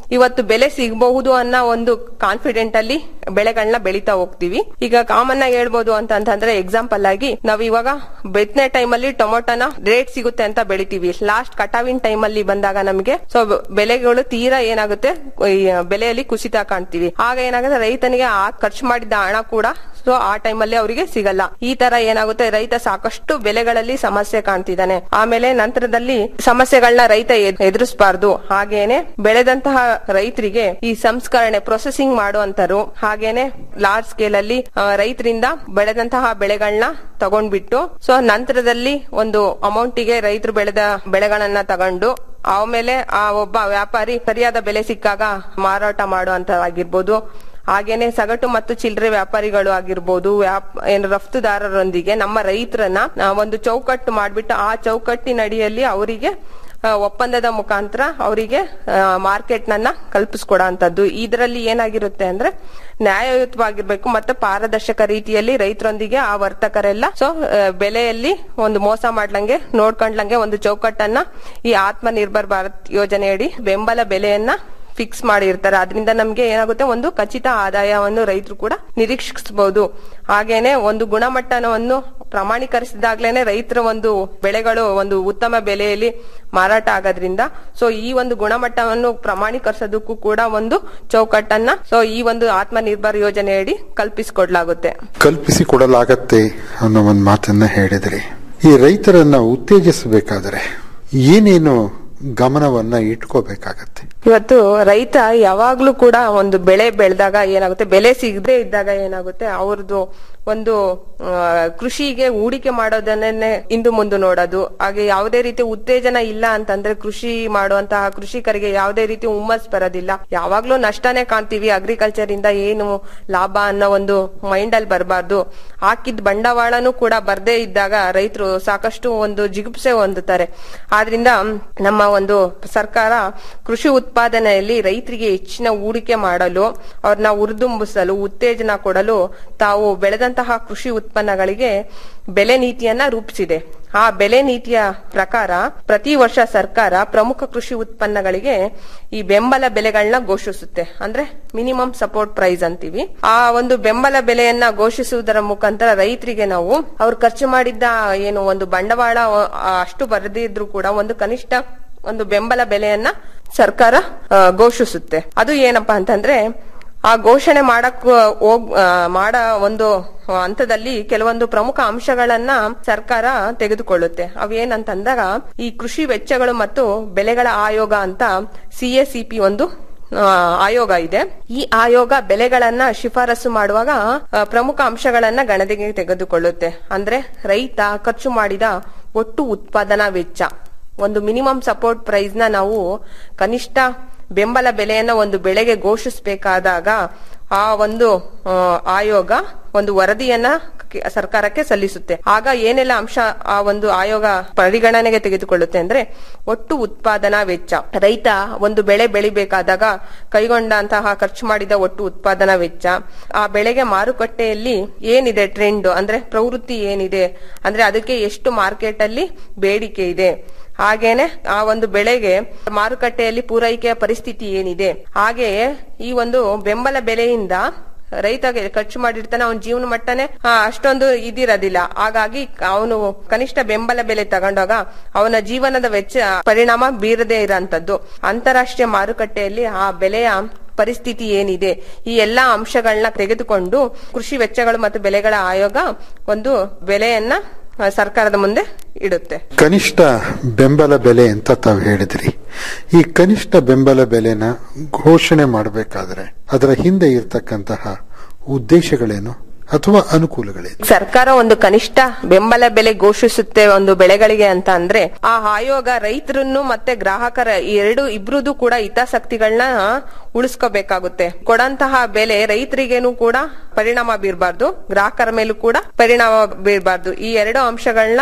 ಇವತ್ತು ಬೆಲೆ ಸಿಗಬಹುದು ಅನ್ನೋ ಒಂದು ಕಾನ್ಫಿಡೆಂಟ್ ಅಲ್ಲಿ ಬೆಳೆಗಳನ್ನ ಬೆಳಿತಾ ಹೋಗ್ತೀವಿ ಈಗ ಕಾಮನ್ ಆಗಿ ಹೇಳ್ಬೋದು ಅಂತ ಅಂತಂದ್ರೆ ಎಕ್ಸಾಂಪಲ್ ಆಗಿ ನಾವ್ ಇವಾಗ ಬಿತ್ತನೆ ಟೈಮ್ ಅಲ್ಲಿ ಟೊಮೊಟೊನ ರೇಟ್ ಸಿಗುತ್ತೆ ಅಂತ ಬೆಳಿತೀವಿ ಲಾಸ್ಟ್ ಕಟಾವಿನ ಟೈಮ್ ಅಲ್ಲಿ ಬಂದಾಗ ನಮಗೆ ಸೊ ಬೆಲೆಗಳು ತೀರಾ ಏನಾಗುತ್ತೆ ಈ ಬೆಲೆಯಲ್ಲಿ ಕುಸಿತ ಕಾಣ್ತೀವಿ ಆಗ ಏನಾಗುತ್ತೆ ರೈತನಿಗೆ ಆ ಖರ್ಚು ಮಾಡಿದ್ದ ಹಣ ಕೂಡ ಸೊ ಆ ಟೈಮ್ ಅಲ್ಲಿ ಅವರಿಗೆ ಸಿಗಲ್ಲ ಈ ತರ ಏನಾಗುತ್ತೆ ರೈತ ಸಾಕಷ್ಟು ಬೆಲೆಗಳಲ್ಲಿ ಸಮಸ್ಯೆ ಕಾಣ್ತಿದ್ದಾನೆ ಆಮೇಲೆ ನಂತರದಲ್ಲಿ ಸಮಸ್ಯೆಗಳನ್ನ ರೈತ ಎದ್- ಎದುರಿಸಬಾರ್ದು ಹಾಗೇನೆ ಬೆಳೆದಂತಹ ರೈತರಿಗೆ ಈ ಸಂಸ್ಕರಣೆ ಪ್ರೊಸೆಸಿಂಗ್ ಮಾಡುವಂತರು ಹಾಗೇನೆ ಲಾರ್ಜ್ ಸ್ಕೇಲ್ ಅಲ್ಲಿ ಆ, ರೈತರಿಂದ ಬೆಳೆದಂತಹ ಬೆಳೆಗಳನ್ನ ತಗೊಂಡ್ಬಿಟ್ಟು ಸೊ ನಂತರದಲ್ಲಿ ಒಂದು ಅಮೌಂಟಿಗೆ ರೈತರು ಬೆಳೆದ ಬೆಳೆಗಳನ್ನ ತಗೊಂಡು ಆಮೇಲೆ ಆ ಒಬ್ಬ ವ್ಯಾಪಾರಿ ಸರಿಯಾದ ಬೆಲೆ ಸಿಕ್ಕಾಗ ಮಾರಾಟ ಮಾಡುವಂತವಾಗಿರ್ಬೋದು ಹಾಗೇನೆ ಸಗಟು ಮತ್ತು ಚಿಲ್ಲರೆ ವ್ಯಾಪಾರಿಗಳು ಆಗಿರ್ಬೋದು ವ್ಯಾಪ್ ಏನು ರಫ್ತುದಾರರೊಂದಿಗೆ ನಮ್ಮ ರೈತರನ್ನ ಆ, ಒಂದು ಚೌಕಟ್ಟು ಮಾಡ್ಬಿಟ್ಟು ಆ ಚೌಕಟ್ಟಿನಡಿಯಲ್ಲಿ ಅವರಿಗೆ ಆ, ಒಪ್ಪಂದದ ಮುಖಾಂತರ ಅವರಿಗೆ ಮಾರ್ಕೆಟ್ ನನ್ನ ಕಲ್ಪಿಸ್ಕೊಡೋಂಥದ್ದು ಇದರಲ್ಲಿ ಏನಾಗಿರುತ್ತೆ ಅಂದ್ರೆ ನ್ಯಾಯಯುತವಾಗಿರ್ಬೇಕು ಮತ್ತೆ ಪಾರದರ್ಶಕ ರೀತಿಯಲ್ಲಿ ರೈತರೊಂದಿಗೆ ಆ ವರ್ತಕರೆಲ್ಲ ಸೊ ಬೆಲೆಯಲ್ಲಿ ಒಂದು ಮೋಸ ಮಾಡ್ಲಂಗೆ ನೋಡ್ಕೊಂಡ್ಲಂಗೆ ಒಂದು ಚೌಕಟ್ಟನ್ನ ಈ ಆತ್ಮ ನಿರ್ಭರ್ ಭಾರತ್ ಯೋಜನೆಯಡಿ ಬೆಂಬಲ ಬೆಲೆಯನ್ನ ಫಿಕ್ಸ್ ಮಾಡಿರ್ತಾರೆ ಅದರಿಂದ ನಮ್ಗೆ ಏನಾಗುತ್ತೆ ಒಂದು ಖಚಿತ ಆದಾಯವನ್ನು ರೈತರು ಕೂಡ ನಿರೀಕ್ಷಿಸಬಹುದು ಹಾಗೇನೆ ಒಂದು ಗುಣಮಟ್ಟವನ್ನು ಪ್ರಮಾಣೀಕರಿಸಿದಾಗ್ಲೇನೆ ರೈತರ ಒಂದು ಬೆಳೆಗಳು ಒಂದು ಉತ್ತಮ ಬೆಲೆಯಲ್ಲಿ ಮಾರಾಟ ಆಗೋದ್ರಿಂದ ಸೊ ಈ ಒಂದು ಗುಣಮಟ್ಟವನ್ನು ಪ್ರಮಾಣೀಕರಿಸೋದಕ್ಕೂ ಕೂಡ ಒಂದು ಚೌಕಟ್ಟನ್ನ ಸೊ ಈ ಒಂದು ಆತ್ಮನಿರ್ಭರ್ ಯೋಜನೆಯಡಿ ಕಲ್ಪಿಸಿಕೊಡ್ಲಾಗುತ್ತೆ ಕಲ್ಪಿಸಿಕೊಡಲಾಗತ್ತೆ ಅನ್ನೋ ಒಂದು ಮಾತನ್ನ ಹೇಳಿದ್ರಿ ಈ ರೈತರನ್ನ ಉತ್ತೇಜಿಸಬೇಕಾದರೆ ಏನೇನು ಗಮನವನ್ನ ಇಟ್ಕೋಬೇಕಾಗತ್ತೆ ಇವತ್ತು ರೈತ ಯಾವಾಗ್ಲೂ ಕೂಡ ಒಂದು ಬೆಳೆ ಬೆಳೆದಾಗ ಏನಾಗುತ್ತೆ ಬೆಲೆ ಸಿಗದೆ ಇದ್ದಾಗ ಏನಾಗುತ್ತೆ ಅವ್ರದ್ದು ಒಂದು ಆ, ಕೃಷಿಗೆ ಹೂಡಿಕೆ ಮಾಡೋದನ್ನೇ ಇಂದು ಮುಂದೆ ನೋಡೋದು ಹಾಗೆ ಯಾವುದೇ ರೀತಿ ಉತ್ತೇಜನ ಇಲ್ಲ ಅಂತಂದ್ರೆ ಕೃಷಿ ಮಾಡುವಂತಹ ಕೃಷಿಕರಿಗೆ ಯಾವುದೇ ರೀತಿ ಹುಮ್ಮಸ್ ಬರೋದಿಲ್ಲ ಯಾವಾಗ್ಲೂ ನಷ್ಟನೇ ಕಾಣ್ತೀವಿ ಅಗ್ರಿಕಲ್ಚರ್ ಇಂದ ಏನು ಲಾಭ ಅನ್ನೋ ಒಂದು ಮೈಂಡ್ ಅಲ್ಲಿ ಬರಬಾರ್ದು ಹಾಕಿದ ಬಂಡವಾಳನೂ ಕೂಡ ಬರ್ದೇ ಇದ್ದಾಗ ರೈತರು ಸಾಕಷ್ಟು ಒಂದು ಜಿಗುಪ್ಸೆ ಹೊಂದುತ್ತಾರೆ ಆದ್ರಿಂದ ನಮ್ಮ ಒಂದು ಸರ್ಕಾರ ಕೃಷಿ ಉತ್ಪಾದನೆಯಲ್ಲಿ ರೈತರಿಗೆ ಹೆಚ್ಚಿನ ಹೂಡಿಕೆ ಮಾಡಲು ಅವ್ರನ್ನ ಉರಿದುಂಬಿಸಲು ಉತ್ತೇಜನ ಕೊಡಲು ತಾವು ಬೆಳೆದಂತಹ ಕೃಷಿ ಉತ್ಪನ್ನಗಳಿಗೆ ಬೆಲೆ ನೀತಿಯನ್ನ ರೂಪಿಸಿದೆ ಆ ಬೆಲೆ ನೀತಿಯ ಪ್ರಕಾರ ಪ್ರತಿ ವರ್ಷ ಸರ್ಕಾರ ಪ್ರಮುಖ ಕೃಷಿ ಉತ್ಪನ್ನಗಳಿಗೆ ಈ ಬೆಂಬಲ ಬೆಲೆಗಳನ್ನ ಘೋಷಿಸುತ್ತೆ ಅಂದ್ರೆ ಮಿನಿಮಮ್ ಸಪೋರ್ಟ್ ಪ್ರೈಸ್ ಅಂತೀವಿ ಆ ಒಂದು ಬೆಂಬಲ ಬೆಲೆಯನ್ನ ಘೋಷಿಸುವುದರ ಮುಖಾಂತರ ರೈತರಿಗೆ ನಾವು ಅವ್ರು ಖರ್ಚು ಮಾಡಿದ್ದ ಏನು ಒಂದು ಬಂಡವಾಳ ಆ, ಅಷ್ಟು ಬರದಿದ್ರು ಕೂಡ ಒಂದು ಕನಿಷ್ಠ ಒಂದು ಬೆಂಬಲ ಬೆಲೆಯನ್ನ ಸರ್ಕಾರ ಆ, ಘೋಷಿಸುತ್ತೆ ಅದು ಏನಪ್ಪಾ ಅಂತಂದ್ರೆ ಆ ಘೋಷಣೆ ಮಾಡಕ್ ಹೋಗ್ ಆ, ಮಾಡ ಒಂದು ಹಂತದಲ್ಲಿ ಕೆಲವೊಂದು ಪ್ರಮುಖ ಅಂಶಗಳನ್ನ ಸರ್ಕಾರ ತೆಗೆದುಕೊಳ್ಳುತ್ತೆ ಅವೇನಂತಂದಾಗ ಈ ಕೃಷಿ ವೆಚ್ಚಗಳು ಮತ್ತು ಬೆಲೆಗಳ ಆಯೋಗ ಅಂತ ಸಿಎಸಿಪಿ ಒಂದು ಆ, ಆಯೋಗ ಇದೆ ಈ ಆಯೋಗ ಬೆಲೆಗಳನ್ನ ಶಿಫಾರಸು ಮಾಡುವಾಗ ಆ, ಪ್ರಮುಖ ಅಂಶಗಳನ್ನ ಗಣನೆಗೆ ತೆಗೆದುಕೊಳ್ಳುತ್ತೆ ಅಂದ್ರೆ ರೈತ ಖರ್ಚು ಮಾಡಿದ ಒಟ್ಟು ಉತ್ಪಾದನಾ ವೆಚ್ಚ ಒಂದು ಮಿನಿಮಮ್ ಸಪೋರ್ಟ್ ಪ್ರೈಸ್ ನ ನಾವು ಕನಿಷ್ಠ ಬೆಂಬಲ ಬೆಲೆಯನ್ನ ಒಂದು ಬೆಳೆಗೆ ಘೋಷಿಸಬೇಕಾದಾಗ ಆ ಒಂದು ಆ, ಆಯೋಗ ಒಂದು ವರದಿಯನ್ನ ಕೆ- ಸರ್ಕಾರಕ್ಕೆ ಸಲ್ಲಿಸುತ್ತೆ ಆಗ ಏನೆಲ್ಲ ಅಂಶ ಆ ಒಂದು ಆಯೋಗ ಪರಿಗಣನೆಗೆ ತೆಗೆದುಕೊಳ್ಳುತ್ತೆ ಅಂದ್ರೆ ಒಟ್ಟು ಉತ್ಪಾದನಾ ವೆಚ್ಚ ರೈತ ಒಂದು ಬೆಳೆ ಬೆಳಿಬೇಕಾದಾಗ ಕೈಗೊಂಡಂತಹ ಖರ್ಚು ಮಾಡಿದ ಒಟ್ಟು ಉತ್ಪಾದನಾ ವೆಚ್ಚ ಆ ಬೆಳೆಗೆ ಮಾರುಕಟ್ಟೆಯಲ್ಲಿ ಏನಿದೆ ಟ್ರೆಂಡ್ ಅಂದ್ರೆ ಪ್ರವೃತ್ತಿ ಏನಿದೆ ಅಂದ್ರೆ ಅದಕ್ಕೆ ಎಷ್ಟು ಮಾರ್ಕೆಟ್ ಅಲ್ಲಿ ಬೇಡಿಕೆ ಇದೆ ಹಾಗೇನೆ ಆ ಒಂದು ಬೆಳೆಗೆ ಮಾರುಕಟ್ಟೆಯಲ್ಲಿ ಪೂರೈಕೆಯ ಪರಿಸ್ಥಿತಿ ಏನಿದೆ ಹಾಗೆಯೇ ಈ ಒಂದು ಬೆಂಬಲ ಬೆಲೆಯಿಂದ ರೈತಗೆ ಖರ್ಚು ಮಾಡಿರ್ತಾನೆ ಅವನ ಜೀವನ ಮಟ್ಟನೆ ಆ, ಅಷ್ಟೊಂದು ಇದಿರೋದಿಲ್ಲ ಹಾಗಾಗಿ ಅವನು ಕನಿಷ್ಠ ಬೆಂಬಲ ಬೆಲೆ ತಗೊಂಡಾಗ ಅವನ ಜೀವನದ ವೆಚ್ಚ ಪರಿಣಾಮ ಬೀರದೇ ಇರೋಂಥದ್ದು ಅಂತಾರಾಷ್ಟ್ರೀಯ ಮಾರುಕಟ್ಟೆಯಲ್ಲಿ ಆ ಬೆಲೆಯ ಪರಿಸ್ಥಿತಿ ಏನಿದೆ ಈ ಎಲ್ಲಾ ಅಂಶಗಳನ್ನ ತೆಗೆದುಕೊಂಡು ಕೃಷಿ ವೆಚ್ಚಗಳು ಮತ್ತು ಬೆಲೆಗಳ ಆಯೋಗ ಒಂದು ಬೆಲೆಯನ್ನ ಆ, ಸರ್ಕಾರದ ಮುಂದೆ ಇಡುತ್ತೆ ಕನಿಷ್ಠ ಬೆಂಬಲ ಬೆಲೆ ಅಂತ ತಾವು ಹೇಳಿದ್ರಿ ಈ ಕನಿಷ್ಠ ಬೆಂಬಲ ಬೆಲೆನ ಘೋಷಣೆ ಮಾಡಬೇಕಾದ್ರೆ ಅದರ ಹಿಂದೆ ಇರತಕ್ಕಂತಹ ಉದ್ದೇಶಗಳೇನು ಅಥವಾ ಅನುಕೂಲಗಳೇನು ಸರ್ಕಾರ ಒಂದು ಕನಿಷ್ಠ ಬೆಂಬಲ ಬೆಲೆ ಘೋಷಿಸುತ್ತೆ ಒಂದು ಬೆಳೆಗಳಿಗೆ ಅಂತ ಅಂದ್ರೆ ಆ ಆಯೋಗ ರೈತರನ್ನು ಮತ್ತೆ ಗ್ರಾಹಕರ ಈ ಎರಡು ಇಬ್ರದ್ದು ಕೂಡ ಹಿತಾಸಕ್ತಿಗಳನ್ನ ಉಳಿಸ್ಕೋಬೇಕಾಗುತ್ತೆ ಕೊಡಂತಹ ಬೆಲೆ ರೈತರಿಗೇನು ಕೂಡ ಪರಿಣಾಮ ಬೀರಬಾರ್ದು ಗ್ರಾಹಕರ ಮೇಲೂ ಕೂಡ ಪರಿಣಾಮ ಬೀರಬಾರ್ದು ಈ ಎರಡು ಅಂಶಗಳನ್ನ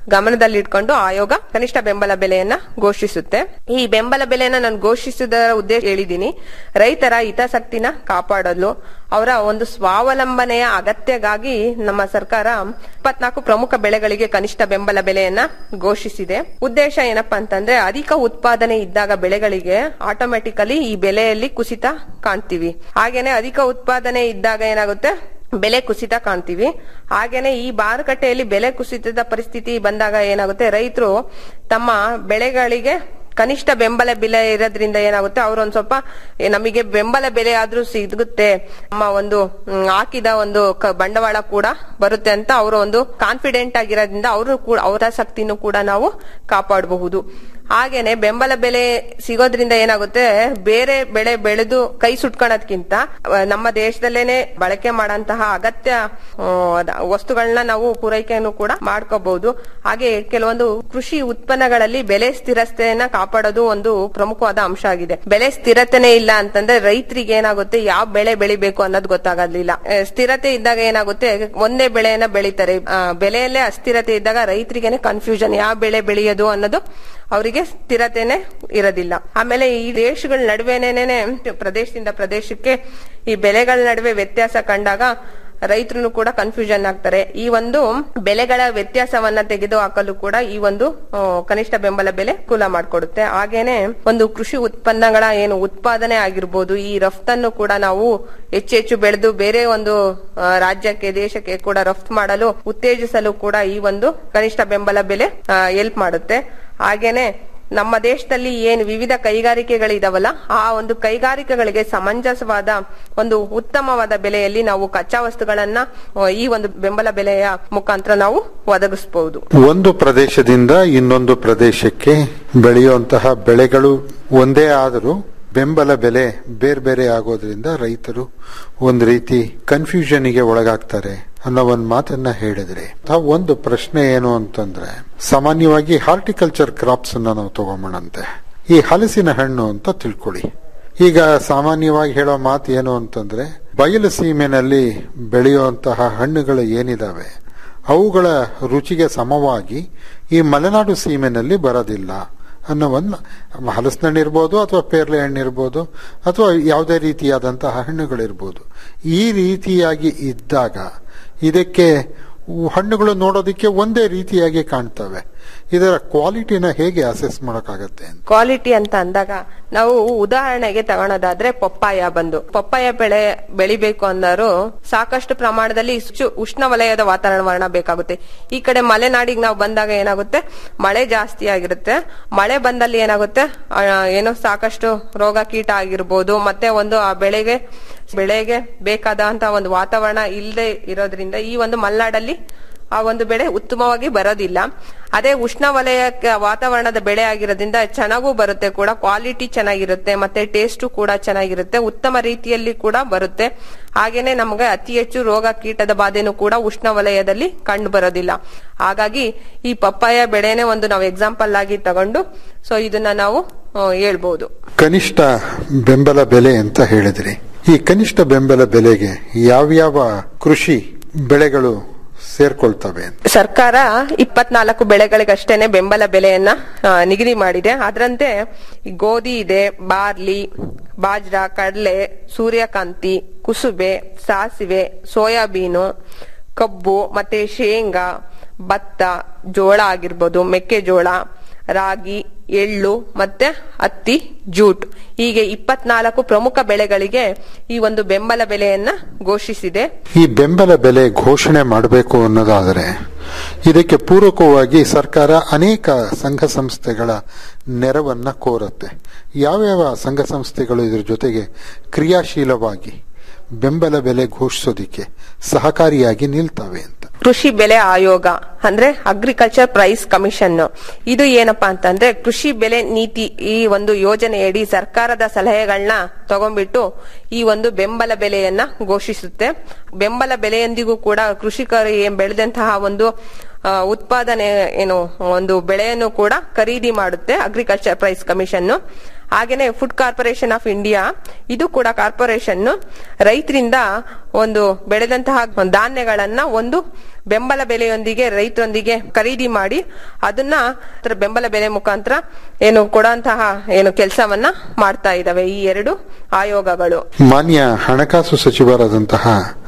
ಗಮನದಲ್ಲಿಟ್ಕೊಂಡು ಆಯೋಗ ಕನಿಷ್ಠ ಬೆಂಬಲ ಬೆಲೆಯನ್ನ ಘೋಷಿಸುತ್ತೆ ಈ ಬೆಂಬಲ ಬೆಲೆಯನ್ನ ನಾನು ಘೋಷಿಸುವುದರ ಉದ್ದೇಶ ಹೇಳಿದೀನಿ ರೈತರ ಹಿತಾಸಕ್ತಿನ ಕಾಪಾಡಲು ಅವರ ಒಂದು ಸ್ವಾವಲಂಬನೆಯ ಅಗತ್ಯಗಾಗಿ ನಮ್ಮ ಸರ್ಕಾರ ಇಪ್ಪತ್ನಾಲ್ಕು ಪ್ರಮುಖ ಬೆಳೆಗಳಿಗೆ ಕನಿಷ್ಠ ಬೆಂಬಲ ಬೆಲೆಯನ್ನ ಘೋಷಿಸಿದೆ ಉದ್ದೇಶ ಏನಪ್ಪಾ ಅಂತಂದ್ರೆ ಅಧಿಕ ಉತ್ಪಾದನೆ ಇದ್ದಾಗ ಬೆಳೆಗಳಿಗೆ ಆಟೋಮೆಟಿಕಲಿ ಈ ಬೆಲೆಯಲ್ಲಿ ಕುಸಿತ ಕಾಣ್ತೀವಿ ಹಾಗೇನೆ ಅಧಿಕ ಉತ್ಪಾದನೆ ಇದ್ದಾಗ ಏನಾಗುತ್ತೆ ಬೆಲೆ ಕುಸಿತ ಕಾಣ್ತೀವಿ ಹಾಗೇನೆ ಈ ಮಾರುಕಟ್ಟೆಯಲ್ಲಿ ಬೆಲೆ ಕುಸಿತದ ಪರಿಸ್ಥಿತಿ ಬಂದಾಗ ಏನಾಗುತ್ತೆ ರೈತರು ತಮ್ಮ ಬೆಳೆಗಳಿಗೆ ಕನಿಷ್ಠ ಬೆಂಬಲ ಬೆಲೆ ಇರೋದ್ರಿಂದ ಏನಾಗುತ್ತೆ ಅವ್ರು ಒಂದ್ ಸ್ವಲ್ಪ ಏ, ನಮಗೆ ಬೆಂಬಲ ಬೆಲೆ ಆದ್ರೂ ಸಿಗುತ್ತೆ ನಮ್ಮ ಒಂದು ಮ್, ಹಾಕಿದ ಒಂದು ಕ- ಬಂಡವಾಳ ಕೂಡ ಬರುತ್ತೆ ಅಂತ ಅವರು ಒಂದು ಕಾನ್ಫಿಡೆಂಟ್ ಆಗಿರೋದ್ರಿಂದ ಅವರು ಕೂಡ ಅವರ ಶಕ್ತಿನೂ ಕೂಡ ನಾವು ಕಾಪಾಡಬಹುದು ಹಾಗೇನೆ ಬೆಂಬಲ ಬೆಲೆ ಸಿಗೋದ್ರಿಂದ ಏನಾಗುತ್ತೆ ಬೇರೆ ಬೆಳೆ ಬೆಳೆದು ಕೈ ಸುಟ್ಕೊಳ್ಳೋದ್ಕಿಂತ ಅಹ್, ನಮ್ಮ ದೇಶದಲ್ಲೇನೆ ಬಳಕೆ ಮಾಡಂತಹ ಅಗತ್ಯ ವಸ್ತುಗಳನ್ನ ನಾವು ಪೂರೈಕೆಯನ್ನು ಕೂಡ ಮಾಡ್ಕೋಬಹುದು ಹಾಗೆ ಕೆಲವೊಂದು ಕೃಷಿ ಉತ್ಪನ್ನಗಳಲ್ಲಿ ಬೆಲೆ ಸ್ಥಿರತೆಯನ್ನ ಕಾಪಾಡೋದು ಒಂದು ಪ್ರಮುಖವಾದ ಅಂಶ ಆಗಿದೆ ಬೆಲೆ ಸ್ಥಿರತೆನೇ ಇಲ್ಲ ಅಂತಂದ್ರೆ ರೈತರಿಗೆ ಏನಾಗುತ್ತೆ ಯಾವ ಬೆಳೆ ಬೆಳಿಬೇಕು ಅನ್ನೋದು ಗೊತ್ತಾಗೋದಿಲ್ಲ ಅಹ್, ಸ್ಥಿರತೆ ಇದ್ದಾಗ ಏನಾಗುತ್ತೆ ಒಂದೇ ಬೆಳೆಯನ್ನ ಬೆಳಿತಾರೆ ಅಹ್, ಬೆಲೆಯಲ್ಲೇ ಅಸ್ಥಿರತೆ ಇದ್ದಾಗ ರೈತರಿಗೇನೆ ಕನ್ಫ್ಯೂಷನ್ ಯಾವ ಬೆಳೆ ಬೆಳೆಯೋದು ಅನ್ನೋದು ಅವರಿಗೆ ಸ್ಥಿರತೆನೆ ಇರೋದಿಲ್ಲ ಆಮೇಲೆ ಈ ದೇಶಗಳ ನಡುವೆನೇನೆ ಪ್ರದೇಶದಿಂದ ಪ್ರದೇಶಕ್ಕೆ ಈ ಬೆಲೆಗಳ ನಡುವೆ ವ್ಯತ್ಯಾಸ ಕಂಡಾಗ ರೈತರು ಕೂಡ ಕನ್ಫ್ಯೂಷನ್ ಆಗ್ತಾರೆ ಈ ಒಂದು ಬೆಲೆಗಳ ವ್ಯತ್ಯಾಸವನ್ನ ತೆಗೆದು ಹಾಕಲು ಕೂಡ ಈ ಒಂದು ಆ, ಕನಿಷ್ಠ ಬೆಂಬಲ ಬೆಲೆ ಕೂಲ ಮಾಡಿಕೊಡುತ್ತೆ ಹಾಗೇನೆ ಒಂದು ಕೃಷಿ ಉತ್ಪನ್ನಗಳ ಏನು ಉತ್ಪಾದನೆ ಆಗಿರ್ಬೋದು ಈ ರಫ್ತನ್ನು ಕೂಡ ನಾವು ಹೆಚ್ಚು ಹೆಚ್ಚು ಬೆಳೆದು ಬೇರೆ ಒಂದು ಆ, ರಾಜ್ಯಕ್ಕೆ ದೇಶಕ್ಕೆ ಕೂಡ ರಫ್ತು ಮಾಡಲು ಉತ್ತೇಜಿಸಲು ಕೂಡ ಈ ಒಂದು ಕನಿಷ್ಠ ಬೆಂಬಲ ಬೆಲೆ ಹೆಲ್ಪ್ ಮಾಡುತ್ತೆ ಹಾಗೇನೆ ನಮ್ಮ ದೇಶದಲ್ಲಿ ಏನು ವಿವಿಧ ಕೈಗಾರಿಕೆಗಳಿದಾವಲ್ಲ ಆ ಒಂದು ಕೈಗಾರಿಕೆಗಳಿಗೆ ಸಮಂಜಸವಾದ ಒಂದು ಉತ್ತಮವಾದ ಬೆಲೆಯಲ್ಲಿ ನಾವು ಕಚ್ಚಾ ವಸ್ತುಗಳನ್ನ ಆ, ಈ ಒಂದು ಬೆಂಬಲ ಬೆಲೆಯ ಮುಖಾಂತರ ನಾವು ಒದಗಿಸಬಹುದು ಒಂದು ಪ್ರದೇಶದಿಂದ ಇನ್ನೊಂದು ಪ್ರದೇಶಕ್ಕೆ ಬೆಳೆಯುವಂತಹ ಬೆಳೆಗಳು ಒಂದೇ ಆದರೂ ಬೆಂಬಲ ಬೆಲೆ ಬೇರೆ ಬೇರೆ ಆಗೋದ್ರಿಂದ ರೈತರು ಒಂದು ರೀತಿ ಕನ್ಫ್ಯೂಷನ್ಗೆ ಒಳಗಾಗ್ತಾರೆ ಅನ್ನೋ ಒಂದು ಮಾತನ್ನ ಹೇಳಿದ್ರೆ ಆ ಒಂದು ಪ್ರಶ್ನೆ ಏನು ಅಂತಂದ್ರೆ ಸಾಮಾನ್ಯವಾಗಿ ಹಾರ್ಟಿಕಲ್ಚರ್ ಕ್ರಾಪ್ಸ್ ಅನ್ನ ನಾವು ತಗೊಂಬಣಂತೆ ಈ ಹಲಸಿನ ಹಣ್ಣು ಅಂತ ತಿಳ್ಕೊಳ್ಳಿ ಈಗ ಸಾಮಾನ್ಯವಾಗಿ ಹೇಳೋ ಮಾತು ಏನು ಅಂತಂದ್ರೆ ಬಯಲು ಸೀಮೆನಲ್ಲಿ ಬೆಳೆಯುವಂತಹ ಹಣ್ಣುಗಳು ಏನಿದಾವೆ ಅವುಗಳ ರುಚಿಗೆ ಸಮವಾಗಿ ಈ ಮಲೆನಾಡು ಸೀಮೆನಲ್ಲಿ ಬರೋದಿಲ್ಲ ಅನ್ನೋ ಒಂದು ಹಲಸಿನ ಹಣ್ಣು ಇರ್ಬೋದು ಅಥವಾ ಪೇರ್ಲೆ ಹಣ್ಣು ಇರ್ಬೋದು ಅಥವಾ ಯಾವುದೇ ರೀತಿಯಾದಂತಹ ಹಣ್ಣುಗಳಿರ್ಬೋದು ಈ ರೀತಿಯಾಗಿ ಇದ್ದಾಗ ಇದಕ್ಕೆ ಹಣ್ಣುಗಳು ನೋಡೋದಕ್ಕೆ ಒಂದೇ ರೀತಿಯಾಗಿ ಕಾಣ್ತವೆ ಇದರ ಕ್ವಾಲಿಟಿನ ಹೇಗೆ ಅಸೆಸ್ ಮಾಡೋಕ್ಕಾಗತ್ತೆ ಅಂತ ಕ್ವಾಲಿಟಿ ಅಂತ ಅಂದಾಗ ನಾವು ಉದಾಹರಣೆಗೆ ತಗೊಳೋದಾದ್ರೆ ಪಪ್ಪಾಯ ಬಂದು ಪಪ್ಪಾಯ ಬೆಳೆ ಬೆಳಿಬೇಕು ಅಂದರು ಸಾಕಷ್ಟು ಪ್ರಮಾಣದಲ್ಲಿ ಹೆಚ್ಚು ಉಷ್ಣವಲಯದ ವಾತಾವರಣ ಬೇಕಾಗುತ್ತೆ ಈ ಕಡೆ ಮಲೆನಾಡಿಗೆ ನಾವು ಬಂದಾಗ ಏನಾಗುತ್ತೆ ಮಳೆ ಜಾಸ್ತಿ ಆಗಿರುತ್ತೆ ಮಳೆ ಬಂದಲ್ಲಿ ಏನಾಗುತ್ತೆ ಆ, ಏನೋ ಸಾಕಷ್ಟು ರೋಗ ಕೀಟ ಆಗಿರ್ಬೋದು ಮತ್ತೆ ಒಂದು ಆ ಬೆಳೆಗೆ ಬೆಳೆಗೆ ಬೇಕಾದಂತ ಒಂದು ವಾತಾವರಣ ಇಲ್ಲದೆ ಇರೋದ್ರಿಂದ ಈ ಒಂದು ಮಲೆನಾಡಲ್ಲಿ ಆ ಒಂದು ಬೆಳೆ ಉತ್ತಮವಾಗಿ ಬರೋದಿಲ್ಲ ಅದೇ ಉಷ್ಣವಲಯ ವಾತಾವರಣದ ಬೆಳೆ ಆಗಿರೋದ್ರಿಂದ ಚೆನ್ನಾಗೂ ಬರುತ್ತೆ ಕೂಡ ಕ್ವಾಲಿಟಿ ಚೆನ್ನಾಗಿರುತ್ತೆ ಮತ್ತೆ ಟೇಸ್ಟು ಕೂಡ ಚೆನ್ನಾಗಿರುತ್ತೆ ಉತ್ತಮ ರೀತಿಯಲ್ಲಿ ಕೂಡ ಬರುತ್ತೆ ಹಾಗೇನೆ ನಮಗೆ ಅತಿ ಹೆಚ್ಚು ರೋಗ ಕೀಟದ ಬಾಧೆನೂ ಕೂಡ ಉಷ್ಣವಲಯದಲ್ಲಿ ಕಂಡು ಬರೋದಿಲ್ಲ ಹಾಗಾಗಿ ಈ ಪಪ್ಪಾಯ ಬೆಳೆನೇ ಒಂದು ನಾವು ಎಕ್ಸಾಂಪಲ್ ಆಗಿ ತಗೊಂಡು ಸೊ ಇದನ್ನ ನಾವು ಆ, ಹೇಳ್ಬೋದು ಕನಿಷ್ಠ ಬೆಂಬಲ ಬೆಲೆ ಅಂತ ಹೇಳಿದ್ರಿ ಈ ಕನಿಷ್ಠ ಬೆಂಬಲ ಬೆಲೆಗೆ ಯಾವ್ಯಾವ ಕೃಷಿ ಬೆಳೆಗಳು ಸೇರ್ಕೊಳ್ತವೆ ಅಂತ ಸರ್ಕಾರ ಇಪ್ಪತ್ನಾಲ್ಕು ಬೆಳೆಗಳಿಗಷ್ಟೇನೆ ಬೆಂಬಲ ಬೆಲೆಯನ್ನ ಆ, ನಿಗದಿ ಮಾಡಿದೆ ಅದರಂತೆ ಈ ಗೋಧಿ ಇದೆ ಬಾರ್ಲಿ ಬಾಜ್ರಾ ಕಡಲೆ ಸೂರ್ಯಕಾಂತಿ ಕುಸುಬೆ ಸಾಸಿವೆ ಸೋಯಾಬೀನು ಕಬ್ಬು ಮತ್ತೆ ಶೇಂಗಾ ಭತ್ತ ಜೋಳ ಆಗಿರ್ಬೋದು ಮೆಕ್ಕೆಜೋಳ ರಾಗಿ ಎಳ್ಳು ಮತ್ತೆ ಹತ್ತಿ ಜೂಟ್ ಹೀಗೆ ಇಪ್ಪತ್ನಾಲ್ಕು ಪ್ರಮುಖ ಬೆಳೆಗಳಿಗೆ ಈ ಒಂದು ಬೆಂಬಲ ಬೆಲೆಯನ್ನ ಘೋಷಿಸಿದೆ ಈ ಬೆಂಬಲ ಬೆಲೆ ಘೋಷಣೆ ಮಾಡಬೇಕು ಅನ್ನೋದಾದರೆ ಇದಕ್ಕೆ ಪೂರಕವಾಗಿ ಸರ್ಕಾರ ಅನೇಕ ಸಂಘ ಸಂಸ್ಥೆಗಳ ನೆರವನ್ನ ಕೋರುತ್ತೆ ಯಾವ್ಯಾವ ಸಂಘ ಸಂಸ್ಥೆಗಳು ಇದ್ರ ಜೊತೆಗೆ ಕ್ರಿಯಾಶೀಲವಾಗಿ ಬೆಂಬಲ ಬೆಲೆ ಘೋಷಿಸೋದಿಕ್ಕೆ ಸಹಕಾರಿಯಾಗಿ ನಿಲ್ತವೆ ಅಂತ ಕೃಷಿ ಬೆಲೆ ಆಯೋಗ ಅಂದ್ರೆ ಅಗ್ರಿಕಲ್ಚರ್ ಪ್ರೈಸ್ ಕಮಿಷನ್ ಇದು ಏನಪ್ಪಾ ಅಂತಂದ್ರೆ ಕೃಷಿ ಬೆಲೆ ನೀತಿ ಈ ಒಂದು ಯೋಜನೆಯಡಿ ಸರ್ಕಾರದ ಸಲಹೆಗಳನ್ನ ತಗೊಂಡ್ಬಿಟ್ಟು ಈ ಒಂದು ಬೆಂಬಲ ಬೆಲೆಯನ್ನ ಘೋಷಿಸುತ್ತೆ ಬೆಂಬಲ ಬೆಲೆಯೊಂದಿಗೂ ಕೂಡ ಕೃಷಿಕರು ಏನ್ ಬೆಳೆದಂತಹ ಒಂದು ಆ, ಉತ್ಪಾದನೆ ಏನು ಒಂದು ಬೆಳೆಯನ್ನು ಕೂಡ ಖರೀದಿ ಮಾಡುತ್ತೆ ಅಗ್ರಿಕಲ್ಚರ್ ಪ್ರೈಸ್ ಕಮಿಷನ್ ಹಾಗೇನೆ ಫುಡ್ ಕಾರ್ಪೊರೇಷನ್ ಆಫ್ ಇಂಡಿಯಾ ಇದು ಕೂಡ ಕಾರ್ಪೊರೇಷನ್ ರೈತರಿಂದ ಒಂದು ಬೆಳೆದಂತಹ ಧಾನ್ಯಗಳನ್ನ ಒಂದು ಬೆಂಬಲ ಬೆಲೆಯೊಂದಿಗೆ ರೈತರೊಂದಿಗೆ ಖರೀದಿ ಮಾಡಿ ಅದನ್ನ ಅದರ ಬೆಂಬಲ ಬೆಲೆ ಮುಖಾಂತರ ಏನು ಕೊಡುವಂತಹ ಏನು ಕೆಲಸವನ್ನ ಮಾಡ್ತಾ ಇದಾವೆ ಈ ಎರಡು ಆಯೋಗಗಳು ಮಾನ್ಯ ಹಣಕಾಸು ಸಚಿವರಾದಂತಹ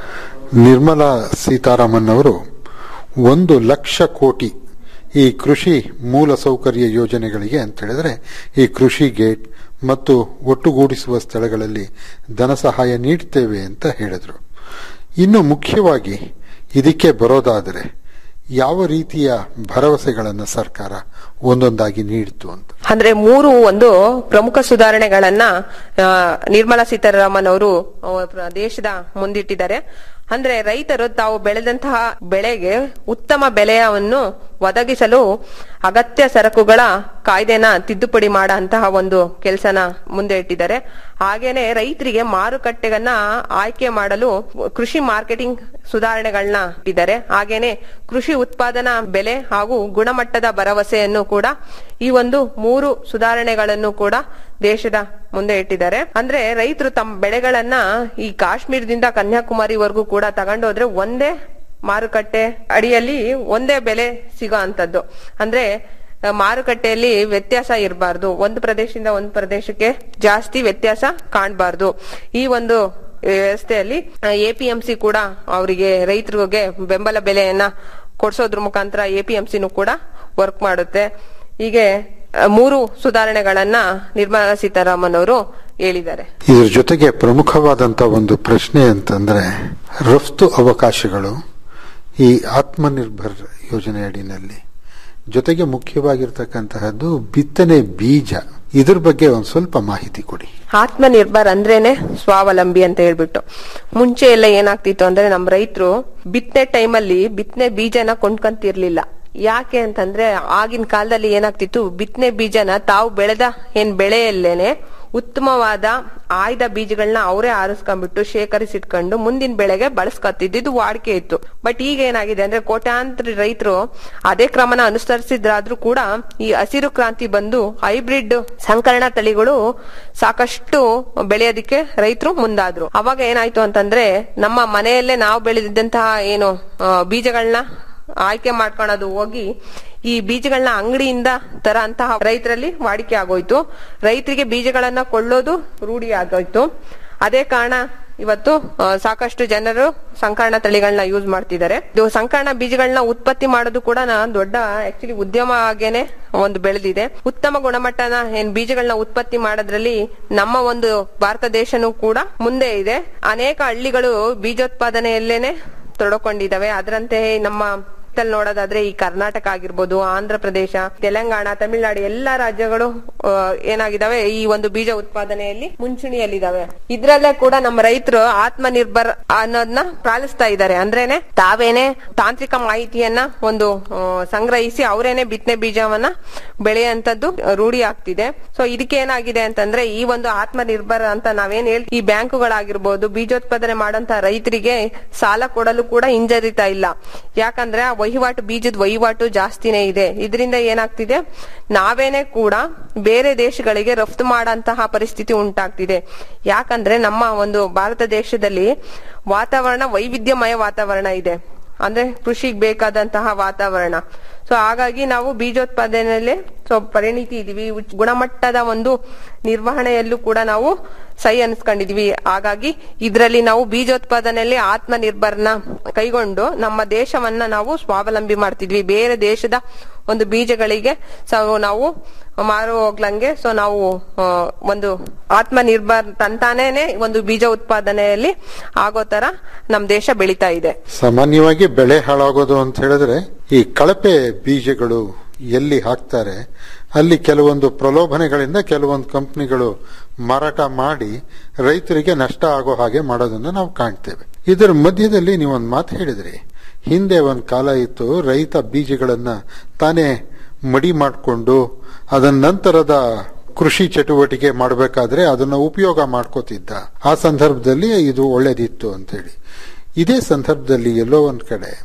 ನಿರ್ಮಲಾ ಸೀತಾರಾಮನ್ ಅವರು ಒಂದು ಲಕ್ಷ ಕೋಟಿ ಈ ಕೃಷಿ ಮೂಲ ಸೌಕರ್ಯ ಯೋಜನೆಗಳಿಗೆ ಅಂತ ಹೇಳಿದ್ರೆ ಈ ಕೃಷಿ ಗೇಟ್ ಮತ್ತು ಒಟ್ಟುಗೂಡಿಸುವ ಸ್ಥಳಗಳಲ್ಲಿ ಧನ ಸಹಾಯ ನೀಡ್ತೇವೆ ಅಂತ ಹೇಳಿದ್ರು ಇನ್ನು ಮುಖ್ಯವಾಗಿ ಇದಕ್ಕೆ ಬರೋದಾದರೆ ಯಾವ ರೀತಿಯ ಭರವಸೆಗಳನ್ನು ಸರ್ಕಾರ ಒಂದೊಂದಾಗಿ ನೀಡಿತು ಅಂತ ಅಂದ್ರೆ ಮೂರು ಒಂದು ಪ್ರಮುಖ ಸುಧಾರಣೆಗಳನ್ನ ಆ, ನಿರ್ಮಲಾ ಸೀತಾರಾಮನ್ ಅವರು ಆ, ಪ್ರ- ದೇಶದ ಮುಂದಿಟ್ಟಿದ್ದಾರೆ ಅಂದ್ರೆ ರೈತರು ತಾವು ಬೆಳೆದಂತಹ ಬೆಳೆಗೆ ಉತ್ತಮ ಬೆಲೆಯನ್ನು ಒದಗಿಸಲು ಅಗತ್ಯ ಸರಕುಗಳ ಕಾಯ್ದೆನ ತಿದ್ದುಪಡಿ ಮಾಡಂತಹ ಒಂದು ಕೆಲಸನ ಮುಂದೆ ಇಟ್ಟಿದ್ದಾರೆ ಹಾಗೇನೆ ರೈತರಿಗೆ ಮಾರುಕಟ್ಟೆಗನ್ನ ಆಯ್ಕೆ ಮಾಡಲು ಕೃಷಿ ಮಾರ್ಕೆಟಿಂಗ್ ಸುಧಾರಣೆಗಳನ್ನ ಇಟ್ಟಿದ್ದಾರೆ ಹಾಗೇನೆ ಕೃಷಿ ಉತ್ಪಾದನಾ ಬೆಲೆ ಹಾಗೂ ಗುಣಮಟ್ಟದ ಭರವಸೆಯನ್ನು ಕೂಡ ಈ ಒಂದು ಮೂರು ಸುಧಾರಣೆಗಳನ್ನು ಕೂಡ ದೇಶದ ಮುಂದೆ ಇಟ್ಟಿದ್ದಾರೆ ಅಂದ್ರೆ ರೈತರು ತಮ್ಮ ಬೆಳೆಗಳನ್ನ ಈ ಕಾಶ್ಮೀರದಿಂದ ಕನ್ಯಾಕುಮಾರಿವರೆಗೂ ಕೂಡ ತಗೊಂಡೋದ್ರೆ ಒಂದೇ ಮಾರುಕಟ್ಟೆ ಅಡಿಯಲ್ಲಿ ಒಂದೇ ಬೆಲೆ ಸಿಗೋ ಅಂತದ್ದು ಅಂದ್ರೆ ಆ, ಮಾರುಕಟ್ಟೆಯಲ್ಲಿ ವ್ಯತ್ಯಾಸ ಇರಬಾರ್ದು ಒಂದು ಪ್ರದೇಶದಿಂದ ಒಂದು ಪ್ರದೇಶಕ್ಕೆ ಜಾಸ್ತಿ ವ್ಯತ್ಯಾಸ ಕಾಣಬಾರ್ದು ಈ ಒಂದು ವ್ಯವಸ್ಥೆಯಲ್ಲಿ ಎಪಿಎಂಸಿ ಕೂಡ ಅವರಿಗೆ ರೈತರಿಗೆ ಬೆಂಬಲ ಬೆಲೆಯನ್ನ ಕೊಡ್ಸೋದ್ರ ಮುಖಾಂತರ ಎಪಿಎಂಸಿನೂ ಕೂಡ ವರ್ಕ್ ಮಾಡುತ್ತೆ ಹೀಗೆ ಆ, ಮೂರು ಸುಧಾರಣೆಗಳನ್ನ ನಿರ್ಮಲಾ ಸೀತಾರಾಮನ್ ಅವರು ಹೇಳಿದ್ದಾರೆ ಇದ್ರ ಜೊತೆಗೆ ಪ್ರಮುಖವಾದಂತ ಒಂದು ಪ್ರಶ್ನೆ ಅಂತಂದ್ರೆ ರಫ್ತು ಅವಕಾಶಗಳು ಈ ಆತ್ಮನಿರ್ಭರ್ ಯೋಜನೆ ಅಡಿನಲ್ಲಿ ಜೊತೆಗೆ ಮುಖ್ಯವಾಗಿರ್ತಕ್ಕಂತಹದ್ದು ಬಿತ್ತನೆ ಬೀಜ ಇದ್ರ ಬಗ್ಗೆ ಒಂದ್ ಸ್ವಲ್ಪ ಮಾಹಿತಿ ಕೊಡಿ ಆತ್ಮನಿರ್ಭರ್ ಅಂದ್ರೇನೆ ಸ್ವಾವಲಂಬಿ ಅಂತ ಹೇಳ್ಬಿಟ್ಟು ಮುಂಚೆ ಎಲ್ಲ ಏನಾಗ್ತಿತ್ತು ಅಂದ್ರೆ ನಮ್ ರೈತರು ಬಿತ್ತನೆ ಟೈಮಲ್ಲಿ ಬಿತ್ತನೆ ಬೀಜನ ಕೊಂಡ್ಕೊಂತಿರ್ಲಿಲ್ಲ ಯಾಕೆ ಅಂತಂದ್ರೆ ಆಗಿನ ಕಾಲದಲ್ಲಿ ಏನಾಗ್ತಿತ್ತು ಬಿತ್ತನೆ ಬೀಜನ ತಾವು ಬೆಳೆದ ಏನ್ ಬೆಳೆಯಲ್ಲೇನೆ ಉತ್ತಮವಾದ ಆಯ್ದ ಬೀಜಗಳನ್ನ ಅವರೇ ಆರಿಸ್ಕೊಂಡ್ಬಿಟ್ಟು ಶೇಖರಿಸಿಟ್ಕೊಂಡು ಮುಂದಿನ ಬೆಳೆಗೆ ಬಳಸ್ಕೊತಿದ್ದು ಇದು ವಾಡಿಕೆ ಇತ್ತು ಬಟ್ ಈಗ ಏನಾಗಿದೆ ಅಂದ್ರೆ ಕೋಟ್ಯಾಂತರ ರೈತರು ಅದೇ ಕ್ರಮನ ಅನುಸರಿಸಿದ್ರಾದ್ರೂ ಕೂಡ ಈ ಹಸಿರು ಕ್ರಾಂತಿ ಬಂದು ಹೈಬ್ರಿಡ್ ಸಂಕರಣ ತಳಿಗಳು ಸಾಕಷ್ಟು ಬೆಳೆಯೋದಿಕ್ಕೆ ರೈತರು ಮುಂದಾದ್ರು ಅವಾಗ ಏನಾಯ್ತು ಅಂತಂದ್ರೆ ನಮ್ಮ ಮನೆಯಲ್ಲೇ ನಾವು ಬೆಳೆದಿದ್ದಂತಹ ಏನು ಬೀಜಗಳನ್ನ ಆಯ್ಕೆ ಮಾಡ್ಕೊಳ್ಳೋದು ಹೋಗಿ ಈ ಬೀಜಗಳನ್ನ ಅಂಗಡಿಯಿಂದ ತರ ಅಂತಹ ರೈತರಲ್ಲಿ ವಾಡಿಕೆ ಆಗೋಯ್ತು ರೈತರಿಗೆ ಬೀಜಗಳನ್ನ ಕೊಳ್ಳೋದು ರೂಢಿ ಆಗೋಯ್ತು ಅದೇ ಕಾರಣ ಇವತ್ತು ಆ, ಸಾಕಷ್ಟು ಜನರು ಸಂಕರಣ ತಳಿಗಳನ್ನ ಯೂಸ್ ಮಾಡ್ತಿದ್ದಾರೆ ಇದು ಸಂಕರಣ ಬೀಜಗಳನ್ನ ಉತ್ಪತ್ತಿ ಮಾಡೋದು ಕೂಡ ನಾ ದೊಡ್ಡ ಆಕ್ಚುಲಿ ಉದ್ಯಮ ಆಗೇನೆ ಒಂದು ಬೆಳೆದಿದೆ ಉತ್ತಮ ಗುಣಮಟ್ಟನ ಏನ್ ಬೀಜಗಳನ್ನ ಉತ್ಪತ್ತಿ ಮಾಡೋದ್ರಲ್ಲಿ ನಮ್ಮ ಒಂದು ಭಾರತ ದೇಶನೂ ಕೂಡ ಮುಂದೆ ಇದೆ ಅನೇಕ ಹಳ್ಳಿಗಳು ಬೀಜೋತ್ಪಾದನೆಯಲ್ಲೇನೆ ತೊಡಕೊಂಡಿದ್ದಾವೆ ಅದರಂತೆ ನಮ್ಮ ಲ್ಲಿ ನೋಡೋದಾದ್ರೆ ಈ ಕರ್ನಾಟಕ ಆಗಿರ್ಬೋದು ಆಂಧ್ರ ಪ್ರದೇಶ ತೆಲಂಗಾಣ ತಮಿಳುನಾಡು ಎಲ್ಲಾ ರಾಜ್ಯಗಳು ಆ, ಏನಾಗಿದಾವೆ ಈ ಒಂದು ಬೀಜ ಉತ್ಪಾದನೆಯಲ್ಲಿ ಮುಂಚೂಣಿಯಲ್ಲಿದ್ದಾವೆ ಇದ್ರಲ್ಲೇ ಕೂಡ ನಮ್ಮ ರೈತರು ಆತ್ಮನಿರ್ಭರ್ ಅನ್ನೋದನ್ನ ಪಾಲಿಸ್ತಾ ಇದ್ದಾರೆ ಅಂದ್ರೇನೆ ತಾವೇನೆ ತಾಂತ್ರಿಕ ಮಾಹಿತಿಯನ್ನ ಒಂದು ಆ, ಸಂಗ್ರಹಿಸಿ ಅವರೇನೆ ಬಿತ್ತನೆ ಬೀಜವನ್ನ ಬೆಳೆಯುವಂತದ್ದು ರೂಢಿ ಆಗ್ತಿದೆ ಸೊ ಇದಕ್ಕೆ ಏನಾಗಿದೆ ಅಂತಂದ್ರೆ ಈ ಒಂದು ಆತ್ಮನಿರ್ಭರ್ ಅಂತ ನಾವೇನ್ ಹೇಳ್ ಈ ಬ್ಯಾಂಕುಗಳಾಗಿರ್ಬೋದು ಬೀಜೋತ್ಪಾದನೆ ಮಾಡೋಂತ ರೈತರಿಗೆ ಸಾಲ ಕೊಡಲು ಕೂಡ ಹಿಂಜರಿತಾ ಇಲ್ಲ ಯಾಕಂದ್ರೆ ಆ ವಹಿವಾಟು ಬೀಜದ ವಹಿವಾಟು ಜಾಸ್ತಿನೇ ಇದೆ ಇದರಿಂದ ಏನಾಗ್ತಿದೆ ನಾವೇನೆ ಕೂಡ ಬೇರೆ ದೇಶಗಳಿಗೆ ರಫ್ತು ಮಾಡಂತಹ ಪರಿಸ್ಥಿತಿ ಉಂಟಾಗ್ತಿದೆ ಯಾಕಂದ್ರೆ ನಮ್ಮ ಒಂದು ಭಾರತ ದೇಶದಲ್ಲಿ ವಾತಾವರಣ ವೈವಿಧ್ಯಮಯ ವಾತಾವರಣ ಇದೆ ಅಂದ್ರೆ ಕೃಷಿಗೆ ಬೇಕಾದಂತಹ ವಾತಾವರಣ ಸೊ ಹಾಗಾಗಿ ನಾವು ಬೀಜೋತ್ಪಾದನೆಯಲ್ಲಿ ಸೊ ಪರಿಣಿತಿ ಇದೀವಿ ಉಚ್- ಗುಣಮಟ್ಟದ ಒಂದು ನಿರ್ವಹಣೆಯಲ್ಲೂ ಕೂಡ ನಾವು ಸೈ ಅನ್ಸ್ಕೊಂಡಿದೀವಿ ಹಾಗಾಗಿ ಇದರಲ್ಲಿ ನಾವು ಬೀಜೋತ್ಪಾದನೆಯಲ್ಲಿ ಆತ್ಮನಿರ್ಭರ್ನ ಕೈಗೊಂಡು ನಮ್ಮ ದೇಶವನ್ನ ನಾವು ಸ್ವಾವಲಂಬಿ ಮಾಡ್ತಿದ್ವಿ ಬೇರೆ ದೇಶದ ಒಂದು ಬೀಜಗಳಿಗೆ ಸೊ ನಾವು ಮಾರು ಹೋಗ್ಲಂಗೆ ಸೊ ನಾವು ಆ, ಒಂದು ಆತ್ಮನಿರ್ಭರ್ ತಂತಾನೇನೆ ಒಂದು ಬೀಜ ಉತ್ಪಾದನೆಯಲ್ಲಿ ಆಗೋ ತರ ನಮ್ ದೇಶ ಬೆಳೀತಾ ಇದೆ ಸಾಮಾನ್ಯವಾಗಿ ಬೆಳೆ ಹಾಳಾಗೋದು ಅಂತ ಹೇಳಿದ್ರೆ ಈ ಕಳಪೆ ಬೀಜಗಳು ಎಲ್ಲಿ ಹಾಕ್ತಾರೆ ಅಲ್ಲಿ ಕೆಲವೊಂದು ಪ್ರಲೋಭನೆಗಳಿಂದ ಕೆಲವೊಂದು ಕಂಪನಿಗಳು ಮಾರಾಟ ಮಾಡಿ ರೈತರಿಗೆ ನಷ್ಟ ಆಗೋ ಹಾಗೆ ಮಾಡೋದನ್ನ ನಾವು ಕಾಣ್ತೇವೆ ಇದರ ಮಧ್ಯದಲ್ಲಿ ನೀವೊಂದು ಮಾತು ಹೇಳಿದ್ರಿ ಹಿಂದೆ ಒಂದು ಕಾಲ ಇತ್ತು ರೈತ ಬೀಜಗಳನ್ನ ತಾನೇ ಮಡಿ ಮಾಡಿಕೊಂಡು ಅದರ ನಂತರದ ಕೃಷಿ ಚಟುವಟಿಕೆ ಮಾಡಬೇಕಾದ್ರೆ ಅದನ್ನ ಉಪಯೋಗ ಮಾಡ್ಕೋತಿದ್ದ ಆ ಸಂದರ್ಭದಲ್ಲಿ ಇದು ಒಳ್ಳೇದಿತ್ತು ಅಂತೇಳಿ ಇದೇ ಸಂದರ್ಭದಲ್ಲಿ ಎಲ್ಲೋ ಒಂದ್ ಕಡೆ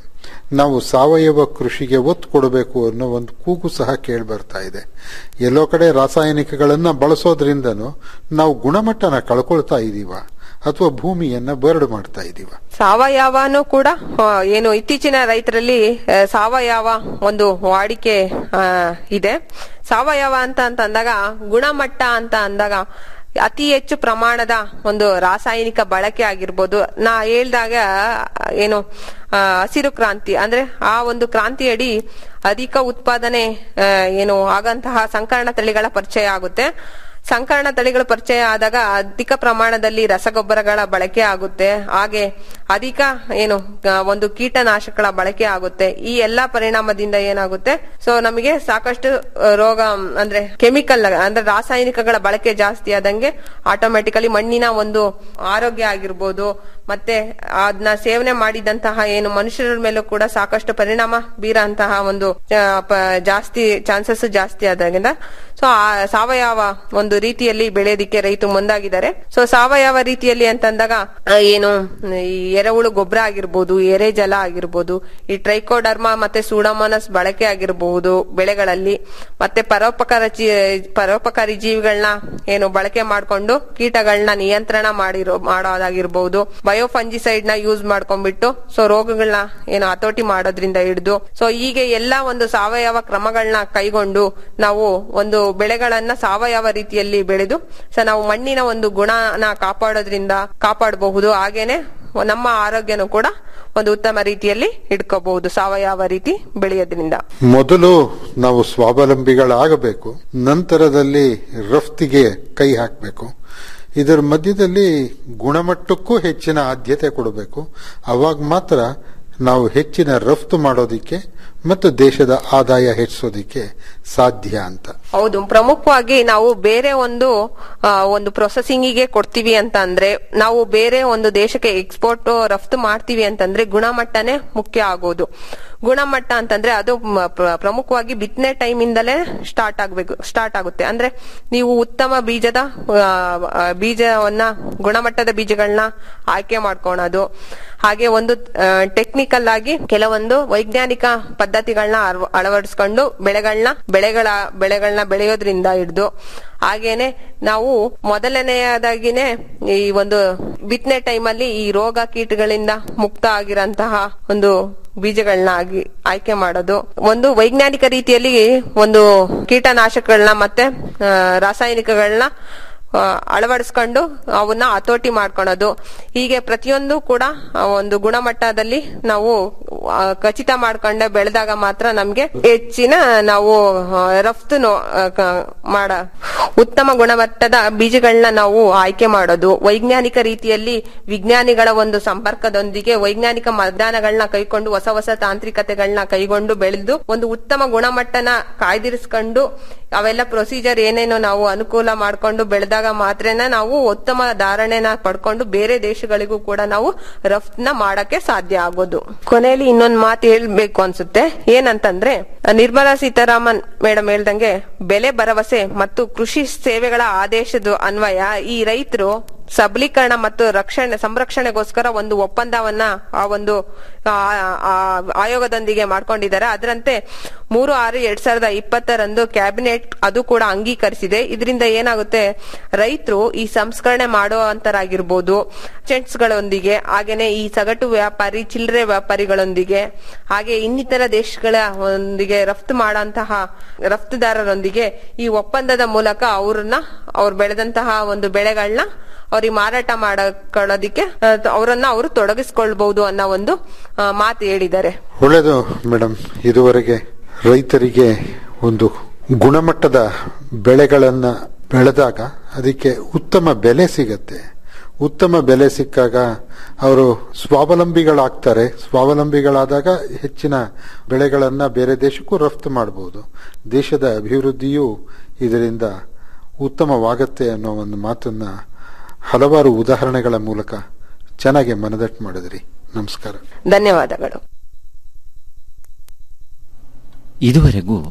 ನಾವು ಸಾವಯವ ಕೃಷಿಗೆ ಒತ್ತು ಕೊಡಬೇಕು ಅನ್ನೋ ಒಂದು ಕೂಗು ಸಹ ಕೇಳಿ ಬರ್ತಾ ಇದೆ ಎಲ್ಲೋ ಕಡೆ ರಾಸಾಯನಿಕಗಳನ್ನ ಬಳಸೋದ್ರಿಂದನೂ ನಾವು ಗುಣಮಟ್ಟನ ಕಳ್ಕೊಳ್ತಾ ಇದೀವ ಅಥವಾ ಭೂಮಿಯನ್ನ ಬರಡು ಮಾಡ್ತಾ ಇದೀವ ಸಾವಯವನು ಕೂಡ ಆ, ಏನು ಇತ್ತೀಚಿನ ರೈತರಲ್ಲಿ ಆ, ಸಾವಯವ ಒಂದು ವಾಡಿಕೆ ಆ, ಇದೆ ಸಾವಯವ ಅಂತ ಅಂತ ಅಂದಾಗ ಗುಣಮಟ್ಟ ಅಂತ ಅಂದಾಗ ಅತಿ ಹೆಚ್ಚು ಪ್ರಮಾಣದ ಒಂದು ರಾಸಾಯನಿಕ ಬಳಕೆ ಆಗಿರ್ಬೋದು ನಾ ಹೇಳ್ದಾಗ ಆ, ಏನು ಆ, ಹಸಿರು ಕ್ರಾಂತಿ ಅಂದ್ರೆ ಆ ಒಂದು ಕ್ರಾಂತಿಯಡಿ ಅಧಿಕ ಉತ್ಪಾದನೆ ಆ, ಏನು ಆಗಂತಹ ಸಂಕರಣ ತಳಿಗಳ ಪರಿಚಯ ಆಗುತ್ತೆ ಸಂಕರಣ ತಳಿಗಳು ಪರಿಚಯ ಆದಾಗ ಅಧಿಕ ಪ್ರಮಾಣದಲ್ಲಿ ರಸಗೊಬ್ಬರಗಳ ಬಳಕೆ ಆಗುತ್ತೆ ಹಾಗೆ ಅಧಿಕ ಏನು ಆ, ಒಂದು ಕೀಟನಾಶಕಗಳ ಬಳಕೆ ಆಗುತ್ತೆ ಈ ಎಲ್ಲಾ ಪರಿಣಾಮದಿಂದ ಏನಾಗುತ್ತೆ ಸೊ ನಮಗೆ ಸಾಕಷ್ಟು ಆ, ರೋಗ ಮ್, ಅಂದ್ರೆ ಕೆಮಿಕಲ್ ಅಂದ್ರೆ ರಾಸಾಯನಿಕಗಳ ಬಳಕೆ ಜಾಸ್ತಿ ಆದಂಗೆ ಆಟೋಮೆಟಿಕಲಿ ಮಣ್ಣಿನ ಒಂದು ಆರೋಗ್ಯ ಆಗಿರ್ಬೋದು ಮತ್ತೆ ಅದನ್ನ ಸೇವನೆ ಮಾಡಿದಂತಹ ಏನು ಮನುಷ್ಯರ ಮೇಲೂ ಕೂಡ ಸಾಕಷ್ಟು ಪರಿಣಾಮ ಬೀರಂತಹ ಒಂದು ಆ, ಪ- ಜಾಸ್ತಿ ಚಾನ್ಸಸ್ ಜಾಸ್ತಿ ಆದಾಗಿಂದ ಸೊ ಆ ಸಾವಯವ ಒಂದು ರೀತಿಯಲ್ಲಿ ಬೆಳೆಯೋದಿಕ್ಕೆ ರೈತ ಮುಂದಾಗಿದ್ದಾರೆ ಸೊ ಸಾವಯವ ರೀತಿಯಲ್ಲಿ ಅಂತಂದಾಗ ಆ, ಏನು ಈ ಎರೆಹುಳು ಗೊಬ್ಬರ ಆಗಿರ್ಬೋದು ಎರೆ ಜಲ ಆಗಿರ್ಬೋದು ಈ ಟ್ರೈಕೋಡರ್ಮಾ ಮತ್ತೆ ಸೂಡೋಮೋನಸ್ ಬಳಕೆ ಆಗಿರಬಹುದು ಬೆಳೆಗಳಲ್ಲಿ ಮತ್ತೆ ಪರೋಪಕಾರ ಜೀ ಪರೋಪಕಾರಿ ಜೀವಿಗಳನ್ನ ಏನು ಬಳಕೆ ಮಾಡ್ಕೊಂಡು ಕೀಟಗಳನ್ನ ನಿಯಂತ್ರಣ ಮಾಡಿರೋ ಮಾಡೋದಾಗಿರ್ಬಹುದು ಬಯೋಫಂಜಿಸೈಡ್ ನ ಯೂಸ್ ಮಾಡ್ಕೊಂಡ್ಬಿಟ್ಟು ಸೊ ರೋಗಗಳನ್ನ ಏನು ಹತೋಟಿ ಮಾಡೋದ್ರಿಂದ ಹಿಡಿದು ಸೊ ಹೀಗೆ ಎಲ್ಲಾ ಒಂದು ಸಾವಯವ ಕ್ರಮಗಳನ್ನ ಕೈಗೊಂಡು ನಾವು ಒಂದು ಬೆಳೆಗಳನ್ನ ಸಾವಯವ ರೀತಿಯಲ್ಲಿ ಬೆಳೆದು ಸೊ ನಾವು ಮಣ್ಣಿನ ಒಂದು ಗುಣನ ಕಾಪಾಡೋದ್ರಿಂದ ಕಾಪಾಡಬಹುದು ಹಾಗೇನೆ ನಮ್ಮ ಆರೋಗ್ಯನೂ ಕೂಡ ಒಂದು ಉತ್ತಮ ರೀತಿಯಲ್ಲಿ ಇಟ್ಕೋಬಹುದು ಸಾವಯವ ರೀತಿ ಬೆಳೆಯೋದ್ರಿಂದ ಮೊದಲು ನಾವು ಸ್ವಾವಲಂಬಿಗಳಾಗಬೇಕು ನಂತರದಲ್ಲಿ ರಫ್ತಿಗೆ ಕೈ ಹಾಕಬೇಕು ಇದರ ಮಧ್ಯದಲ್ಲಿ ಗುಣಮಟ್ಟಕ್ಕೂ ಹೆಚ್ಚಿನ ಆದ್ಯತೆ ಕೊಡಬೇಕು ಅವಾಗ ಮಾತ್ರ ನಾವು ಹೆಚ್ಚಿನ ರಫ್ತು ಮಾಡೋದಿಕ್ಕೆ ಮತ್ತು ದೇಶದ ಆದಾಯ ಹೆಚ್ಚಿಸೋದಿಕ್ಕೆ ಸಾಧ್ಯ ಅಂತ ಹೌದು ಪ್ರಮುಖವಾಗಿ ನಾವು ಬೇರೆ ಒಂದು ಆ, ಒಂದು ಪ್ರೊಸೆಸಿಂಗಿಗೆ ಕೊಡ್ತೀವಿ ಅಂತ ಅಂದ್ರೆ ನಾವು ಬೇರೆ ಒಂದು ದೇಶಕ್ಕೆ ಎಕ್ಸ್ಪೋರ್ಟ್ ರಫ್ತು ಮಾಡ್ತೀವಿ ಅಂತಂದ್ರೆ ಗುಣಮಟ್ಟನೇ ಮುಖ್ಯ ಆಗೋದು ಗುಣಮಟ್ಟ ಅಂತಂದ್ರೆ ಅದು ಮ- ಪ್ರ- ಪ್ರಮುಖವಾಗಿ ಬಿತ್ತನೆ ಟೈಮ್ ಇಂದಲೇ ಸ್ಟಾರ್ಟ್ ಆಗ್ಬೇಕು ಸ್ಟಾರ್ಟ್ ಆಗುತ್ತೆ ಅಂದ್ರೆ ನೀವು ಉತ್ತಮ ಬೀಜದ ಆ, ಆ, ಬೀಜವನ್ನ ಗುಣಮಟ್ಟದ ಬೀಜಗಳನ್ನ ಆಯ್ಕೆ ಮಾಡ್ಕೊಳೋದು ಹಾಗೆ ಒಂದು ಟೆಕ್ನಿಕಲ್ ಆಗಿ ಕೆಲವೊಂದು ವೈಜ್ಞಾನಿಕ ಪದ್ಧತಿಗಳನ್ನ ಅಳವಡಿಸ್ಕೊಂಡು ಬೆಳೆಗಳನ್ನ ಬೆಳೆಗಳ ಬೆಳೆಗಳನ್ನ ಬೆಳೆಯೋದ್ರಿಂದ ಹಿಡಿದು ಹಾಗೇನೆ ನಾವು ಮೊದಲನೆಯದಾಗಿನೇ ಈ ಒಂದು ಬಿತ್ತನೆ ಟೈಮಲ್ಲಿ ಈ ರೋಗ ಕೀಟಗಳಿಂದ ಮುಕ್ತ ಆಗಿರಂತಹ ಒಂದು ಬೀಜಗಳನ್ನ ಆಗಿ ಆಯ್ಕೆ ಮಾಡೋದು ಒಂದು ವೈಜ್ಞಾನಿಕ ರೀತಿಯಲ್ಲಿ ಒಂದು ಕೀಟನಾಶಕಗಳನ್ನ ಮತ್ತೆ ಆ, ರಾಸಾಯನಿಕಗಳನ್ನ ಆ, ಅಳವಡಿಸ್ಕೊಂಡು ಅವನ್ನ ಹತೋಟಿ ಮಾಡ್ಕೊಳೋದು ಹೀಗೆ ಪ್ರತಿಯೊಂದು ಕೂಡ ಆ, ಒಂದು ಗುಣಮಟ್ಟದಲ್ಲಿ ನಾವು ಆ, ಖಚಿತ ಮಾಡ್ಕೊಂಡೆ ಬೆಳೆದಾಗ ಮಾತ್ರ ನಮ್ಗೆ ಹೆಚ್ಚಿನ ನಾವು ಆ, ರಫ್ತು ನೋ- ಆ, ಕ- ಮಾಡ ಉತ್ತಮ ಗುಣಮಟ್ಟದ ಬೀಜಗಳನ್ನ ನಾವು ಆಯ್ಕೆ ಮಾಡೋದು ವೈಜ್ಞಾನಿಕ ರೀತಿಯಲ್ಲಿ ವಿಜ್ಞಾನಿಗಳ ಒಂದು ಸಂಪರ್ಕದೊಂದಿಗೆ ವೈಜ್ಞಾನಿಕ ಮತದಾನಗಳನ್ನ ಕೈಕೊಂಡು ಹೊಸ ಹೊಸ ತಾಂತ್ರಿಕತೆಗಳನ್ನ ಕೈಗೊಂಡು ಬೆಳೆದು ಒಂದು ಉತ್ತಮ ಗುಣಮಟ್ಟನ ಕಾಯ್ದಿರಿಸ್ಕೊಂಡು ಅವೆಲ್ಲ ಪ್ರೊಸೀಜರ್ ಏನೇನೋ ನಾವು ಅನುಕೂಲ ಮಾಡ್ಕೊಂಡು ಬೆಳೆದಾಗ ಮಾತ್ರನ ನಾವು ಉತ್ತಮ ಧಾರಣೆನ ಪಡ್ಕೊಂಡು ಬೇರೆ ದೇಶಗಳಿಗೂ ಕೂಡ ನಾವು ರಫ್ತನ್ನ ಮಾಡಕ್ಕೆ ಸಾಧ್ಯ ಆಗೋದು ಕೊನೆಯಲ್ಲಿ ಇನ್ನೊಂದ್ ಮಾತು ಹೇಳ್ಬೇಕು ಅನ್ಸುತ್ತೆ ಏನಂತಂದ್ರೆ ನಿರ್ಮಲಾ ಸೀತಾರಾಮನ್ ಮೇಡಮ್ ಹೇಳ್ದಂಗೆ ಬೆಲೆ ಭರವಸೆ ಮತ್ತು ಕೃಷಿ ಸೇವೆಗಳ ಆದೇಶದ ಅನ್ವಯ ಈ ರೈತರು ಸಬಲೀಕರಣ ಮತ್ತು ರಕ್ಷಣೆ ಸಂರಕ್ಷಣೆಗೋಸ್ಕರ ಒಂದು ಒಪ್ಪಂದವನ್ನ ಆ ಒಂದು ಆ, ಆ, ಆಯೋಗದೊಂದಿಗೆ ಮಾಡ್ಕೊಂಡಿದ್ದಾರೆ ಅದರಂತೆ ಮೂರು ಆರು ಎರಡ್ ಸಾವಿರದ ಇಪ್ಪತ್ತರಂದು ಕ್ಯಾಬಿನೆಟ್ ಅದು ಕೂಡ ಅಂಗೀಕರಿಸಿದೆ ಇದರಿಂದ ಏನಾಗುತ್ತೆ ರೈತರು ಈ ಸಂಸ್ಕರಣೆ ಮಾಡುವಂತರಾಗಿರ್ಬೋದು ಗಳೊಂದಿಗೆ ಹಾಗೇನೆ ಈ ಸಗಟು ವ್ಯಾಪಾರಿ ಚಿಲ್ಲರೆ ವ್ಯಾಪಾರಿಗಳೊಂದಿಗೆ ಹಾಗೆ ಇನ್ನಿತರ ದೇಶಗಳ ಒಂದಿಗೆ ರಫ್ತು ಮಾಡುವಂತಹ ರಫ್ತುದಾರರೊಂದಿಗೆ ಈ ಒಪ್ಪಂದದ ಮೂಲಕ ಅವ್ರನ್ನ ಅವ್ರು ಬೆಳೆದಂತಹ ಒಂದು ಬೆಳೆಗಳನ್ನ ಅವ್ರಿಗೆ ಮಾರಾಟ ಮಾಡಕೊಳ್ಳೋದಿಕ್ಕೆ ಆ, ಅವರನ್ನ ಅವರು ತೊಡಗಿಸ್ಕೊಳ್ಬಹುದು ಅನ್ನೋ ಒಂದು ಆ, ಮಾತು ಹೇಳಿದ್ದಾರೆ ಒಳ್ಳೆಯದು ಮೇಡಮ್ ಇದುವರೆಗೆ ರೈತರಿಗೆ ಒಂದು ಗುಣಮಟ್ಟದ ಬೆಳೆಗಳನ್ನ ಬೆಳೆದಾಗ ಅದಕ್ಕೆ ಉತ್ತಮ ಬೆಲೆ ಸಿಗತ್ತೆ ಉತ್ತಮ ಬೆಲೆ ಸಿಕ್ಕಾಗ ಅವರು ಸ್ವಾವಲಂಬಿಗಳಾಗ್ತಾರೆ ಸ್ವಾವಲಂಬಿಗಳಾದಾಗ ಹೆಚ್ಚಿನ ಬೆಳೆಗಳನ್ನ ಬೇರೆ ದೇಶಕ್ಕೂ ರಫ್ತು ಮಾಡಬಹುದು ದೇಶದ ಅಭಿವೃದ್ಧಿಯೂ ಇದರಿಂದ ಉತ್ತಮವಾಗತ್ತೆ ಅನ್ನೋ ಒಂದು ಮಾತನ್ನ ಹಲವಾರು ಉದಾಹರಣೆಗಳ ಮೂಲಕ ಚೆನ್ನಾಗಿ ಮನದಟ್ಟು ಮಾಡಿದ್ರಿ ನಮಸ್ಕಾರ ಧನ್ಯವಾದಗಳು ಇದುವರೆಗೂ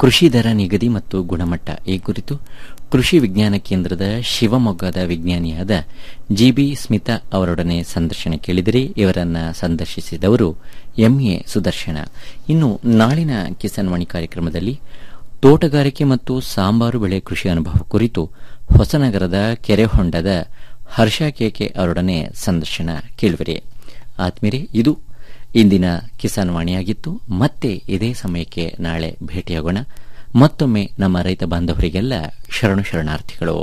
ಕೃಷಿ ದರ ನಿಗದಿ ಮತ್ತು ಗುಣಮಟ್ಟ ಈ ಕುರಿತು ಕೃಷಿ ವಿಜ್ಞಾನ ಕೇಂದ್ರದ ಶಿವಮೊಗ್ಗದ ವಿಜ್ಞಾನಿಯಾದ ಜಿಬಿ ಸ್ಮಿತಾ ಅವರೊಡನೆ ಸಂದರ್ಶನ ಕೇಳಿದರೆ ಇವರನ್ನ ಸಂದರ್ಶಿಸಿದವರು ಎಂಎ ಸುದರ್ಶನ ಇನ್ನು ನಾಳಿನ ಕಿಸಾನ್ ವಾಣಿ ಕಾರ್ಯಕ್ರಮದಲ್ಲಿ ತೋಟಗಾರಿಕೆ ಮತ್ತು ಸಾಂಬಾರು ಬೆಳೆ ಕೃಷಿ ಅನುಭವ ಕುರಿತು ಹೊಸನಗರದ ಕೆರೆಹೊಂಡದ ಹರ್ಷ ಕೆಕೆ ಅವರೊಡನೆ ಸಂದರ್ಶನ ಕೇಳುವಿರಿ ಆತ್ಮೀರೆ ಇದು ಇಂದಿನ ಕಿಸಾನ್ ವಾಣಿಯಾಗಿತ್ತು ಮತ್ತೆ ಇದೇ ಸಮಯಕ್ಕೆ ನಾಳೆ ಭೇಟಿಯಾಗೋಣ ಮತ್ತೊಮ್ಮೆ ನಮ್ಮ ರೈತ ಬಾಂಧವರಿಗೆಲ್ಲ ಶರಣು ಶರಣಾರ್ಥಿಗಳು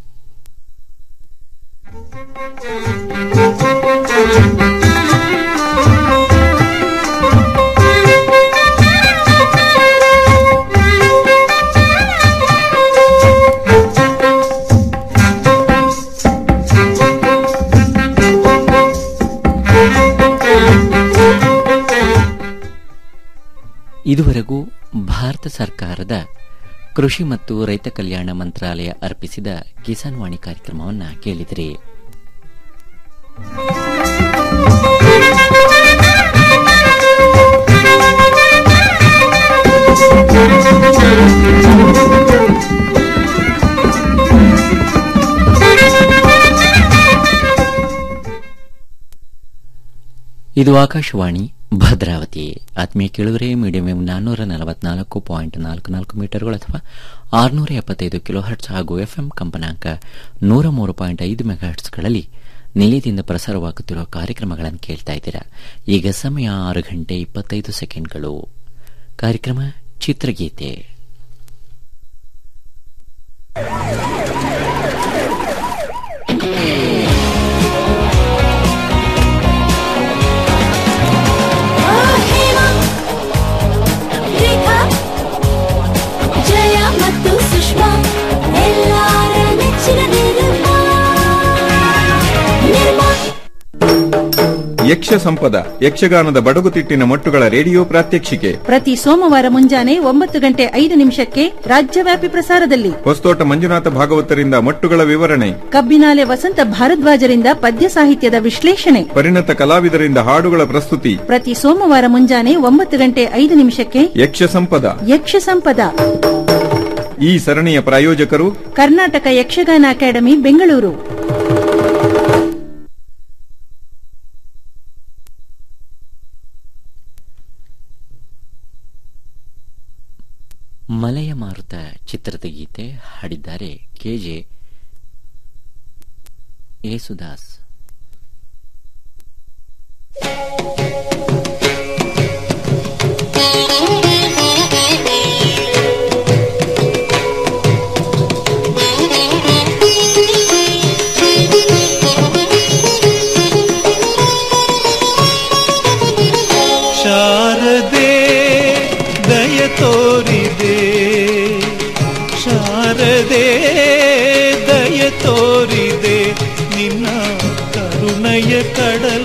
ಇದುವರೆಗೂ ಭಾರತ ಸರ್ಕಾರದ ಕೃಷಿ ಮತ್ತು ರೈತ ಕಲ್ಯಾಣ ಮಂತ್ರಾಲಯ ಅರ್ಪಿಸಿದ ಕಿಸಾನ್ ವಾಣಿ ಕಾರ್ಯಕ್ರಮವನ್ನು ಕೇಳಿದಿರಿ ಇದು ಆಕಾಶವಾಣಿ ಭದ್ರಾವತಿ ಆತ್ಮೀಯ ಕೇಳುಗರೆ ಮೀಡಿಯಂ ಎಂ ನಾನ್ನೂರ ನಲವತ್ನಾಲ್ಕು ಪಾಯಿಂಟ್ ನಾಲ್ಕು ನಾಲ್ಕು ಮೀಟರ್ಗಳು ಅಥವಾ ಆರುನೂರ ಎಪ್ಪತ್ತೈದು ಕಿಲೋ ಹರ್ಟ್ಸ್ ಹಾಗೂ ಎಫ್ಎಂ ಕಂಪನಾಂಕ ನೂರ ಮೂರು ಪಾಯಿಂಟ್ ಐದು ಮೆಗಾಹರ್ಟ್ಸ್ಗಳಲ್ಲಿ ನಿಲಯದಿಂದ ಪ್ರಸಾರವಾಗುತ್ತಿರುವ ಕಾರ್ಯಕ್ರಮಗಳನ್ನು ಕೇಳ್ತಾ ಇದ್ದೀರಾ ಈಗ ಸಮಯ ಆರು ಗಂಟೆ ಇಪ್ಪತ್ತೈದು ಸೆಕೆಂಡ್ಗಳು ಕಾರ್ಯಕ್ರಮ ಚಿತ್ರಗೀತೆ ರೇಖಾ ಜಯ ಮತ್ತು ಸುಷ್ಮಾ ಎಲ್ಲಾರ ನೆಚ್ಚಿನ ನಿರ್ಮಾ ನಿರ್ಮಾ ಯಕ್ಷ ಸಂಪದ ಯಕ್ಷಗಾನದ ಬಡಗುತಿಟ್ಟಿನ ಮೊಟ್ಟುಗಳ ರೇಡಿಯೋ ಪ್ರಾತ್ಯಕ್ಷಿಕೆ ಪ್ರತಿ ಸೋಮವಾರ ಮುಂಜಾನೆ ಒಂಬತ್ತು ಗಂಟೆ ಐದು ನಿಮಿಷಕ್ಕೆ ರಾಜ್ಯವ್ಯಾಪಿ ಪ್ರಸಾರದಲ್ಲಿ ಹೊಸತೋಟ ಮಂಜುನಾಥ ಭಾಗವತರಿಂದ ಮೊಟ್ಟುಗಳ ವಿವರಣೆ ಕಬ್ಬಿನಾಲೆ ವಸಂತ ಭಾರದ್ವಾಜರಿಂದ ಪದ್ಯ ಸಾಹಿತ್ಯದ ವಿಶ್ಲೇಷಣೆ ಪರಿಣತ ಕಲಾವಿದರಿಂದ ಹಾಡುಗಳ ಪ್ರಸ್ತುತಿ ಪ್ರತಿ ಸೋಮವಾರ ಮುಂಜಾನೆ ಒಂಬತ್ತು ಗಂಟೆ ಐದು ನಿಮಿಷಕ್ಕೆ ಯಕ್ಷ ಸಂಪದ ಯಕ್ಷ ಸಂಪದ ಈ ಸರಣಿಯ ಪ್ರಾಯೋಜಕರು ಕರ್ನಾಟಕ ಯಕ್ಷಗಾನ ಅಕಾಡೆಮಿ ಬೆಂಗಳೂರು ಮಲೆಯ ಮಾರುತ ಚಿತ್ರದ ಗೀತೆ ಹಾಡಿದ್ದಾರೆ ಕೆಜೆ ಯೇಸುದಾಸ್ ಶಾರದೆ ದಯ ತೋರಿದೆ ಶಾರದೆ ದಯ ತೋರಿದೆ ನಿನ್ನ ಕರುಣಯ ಕಡ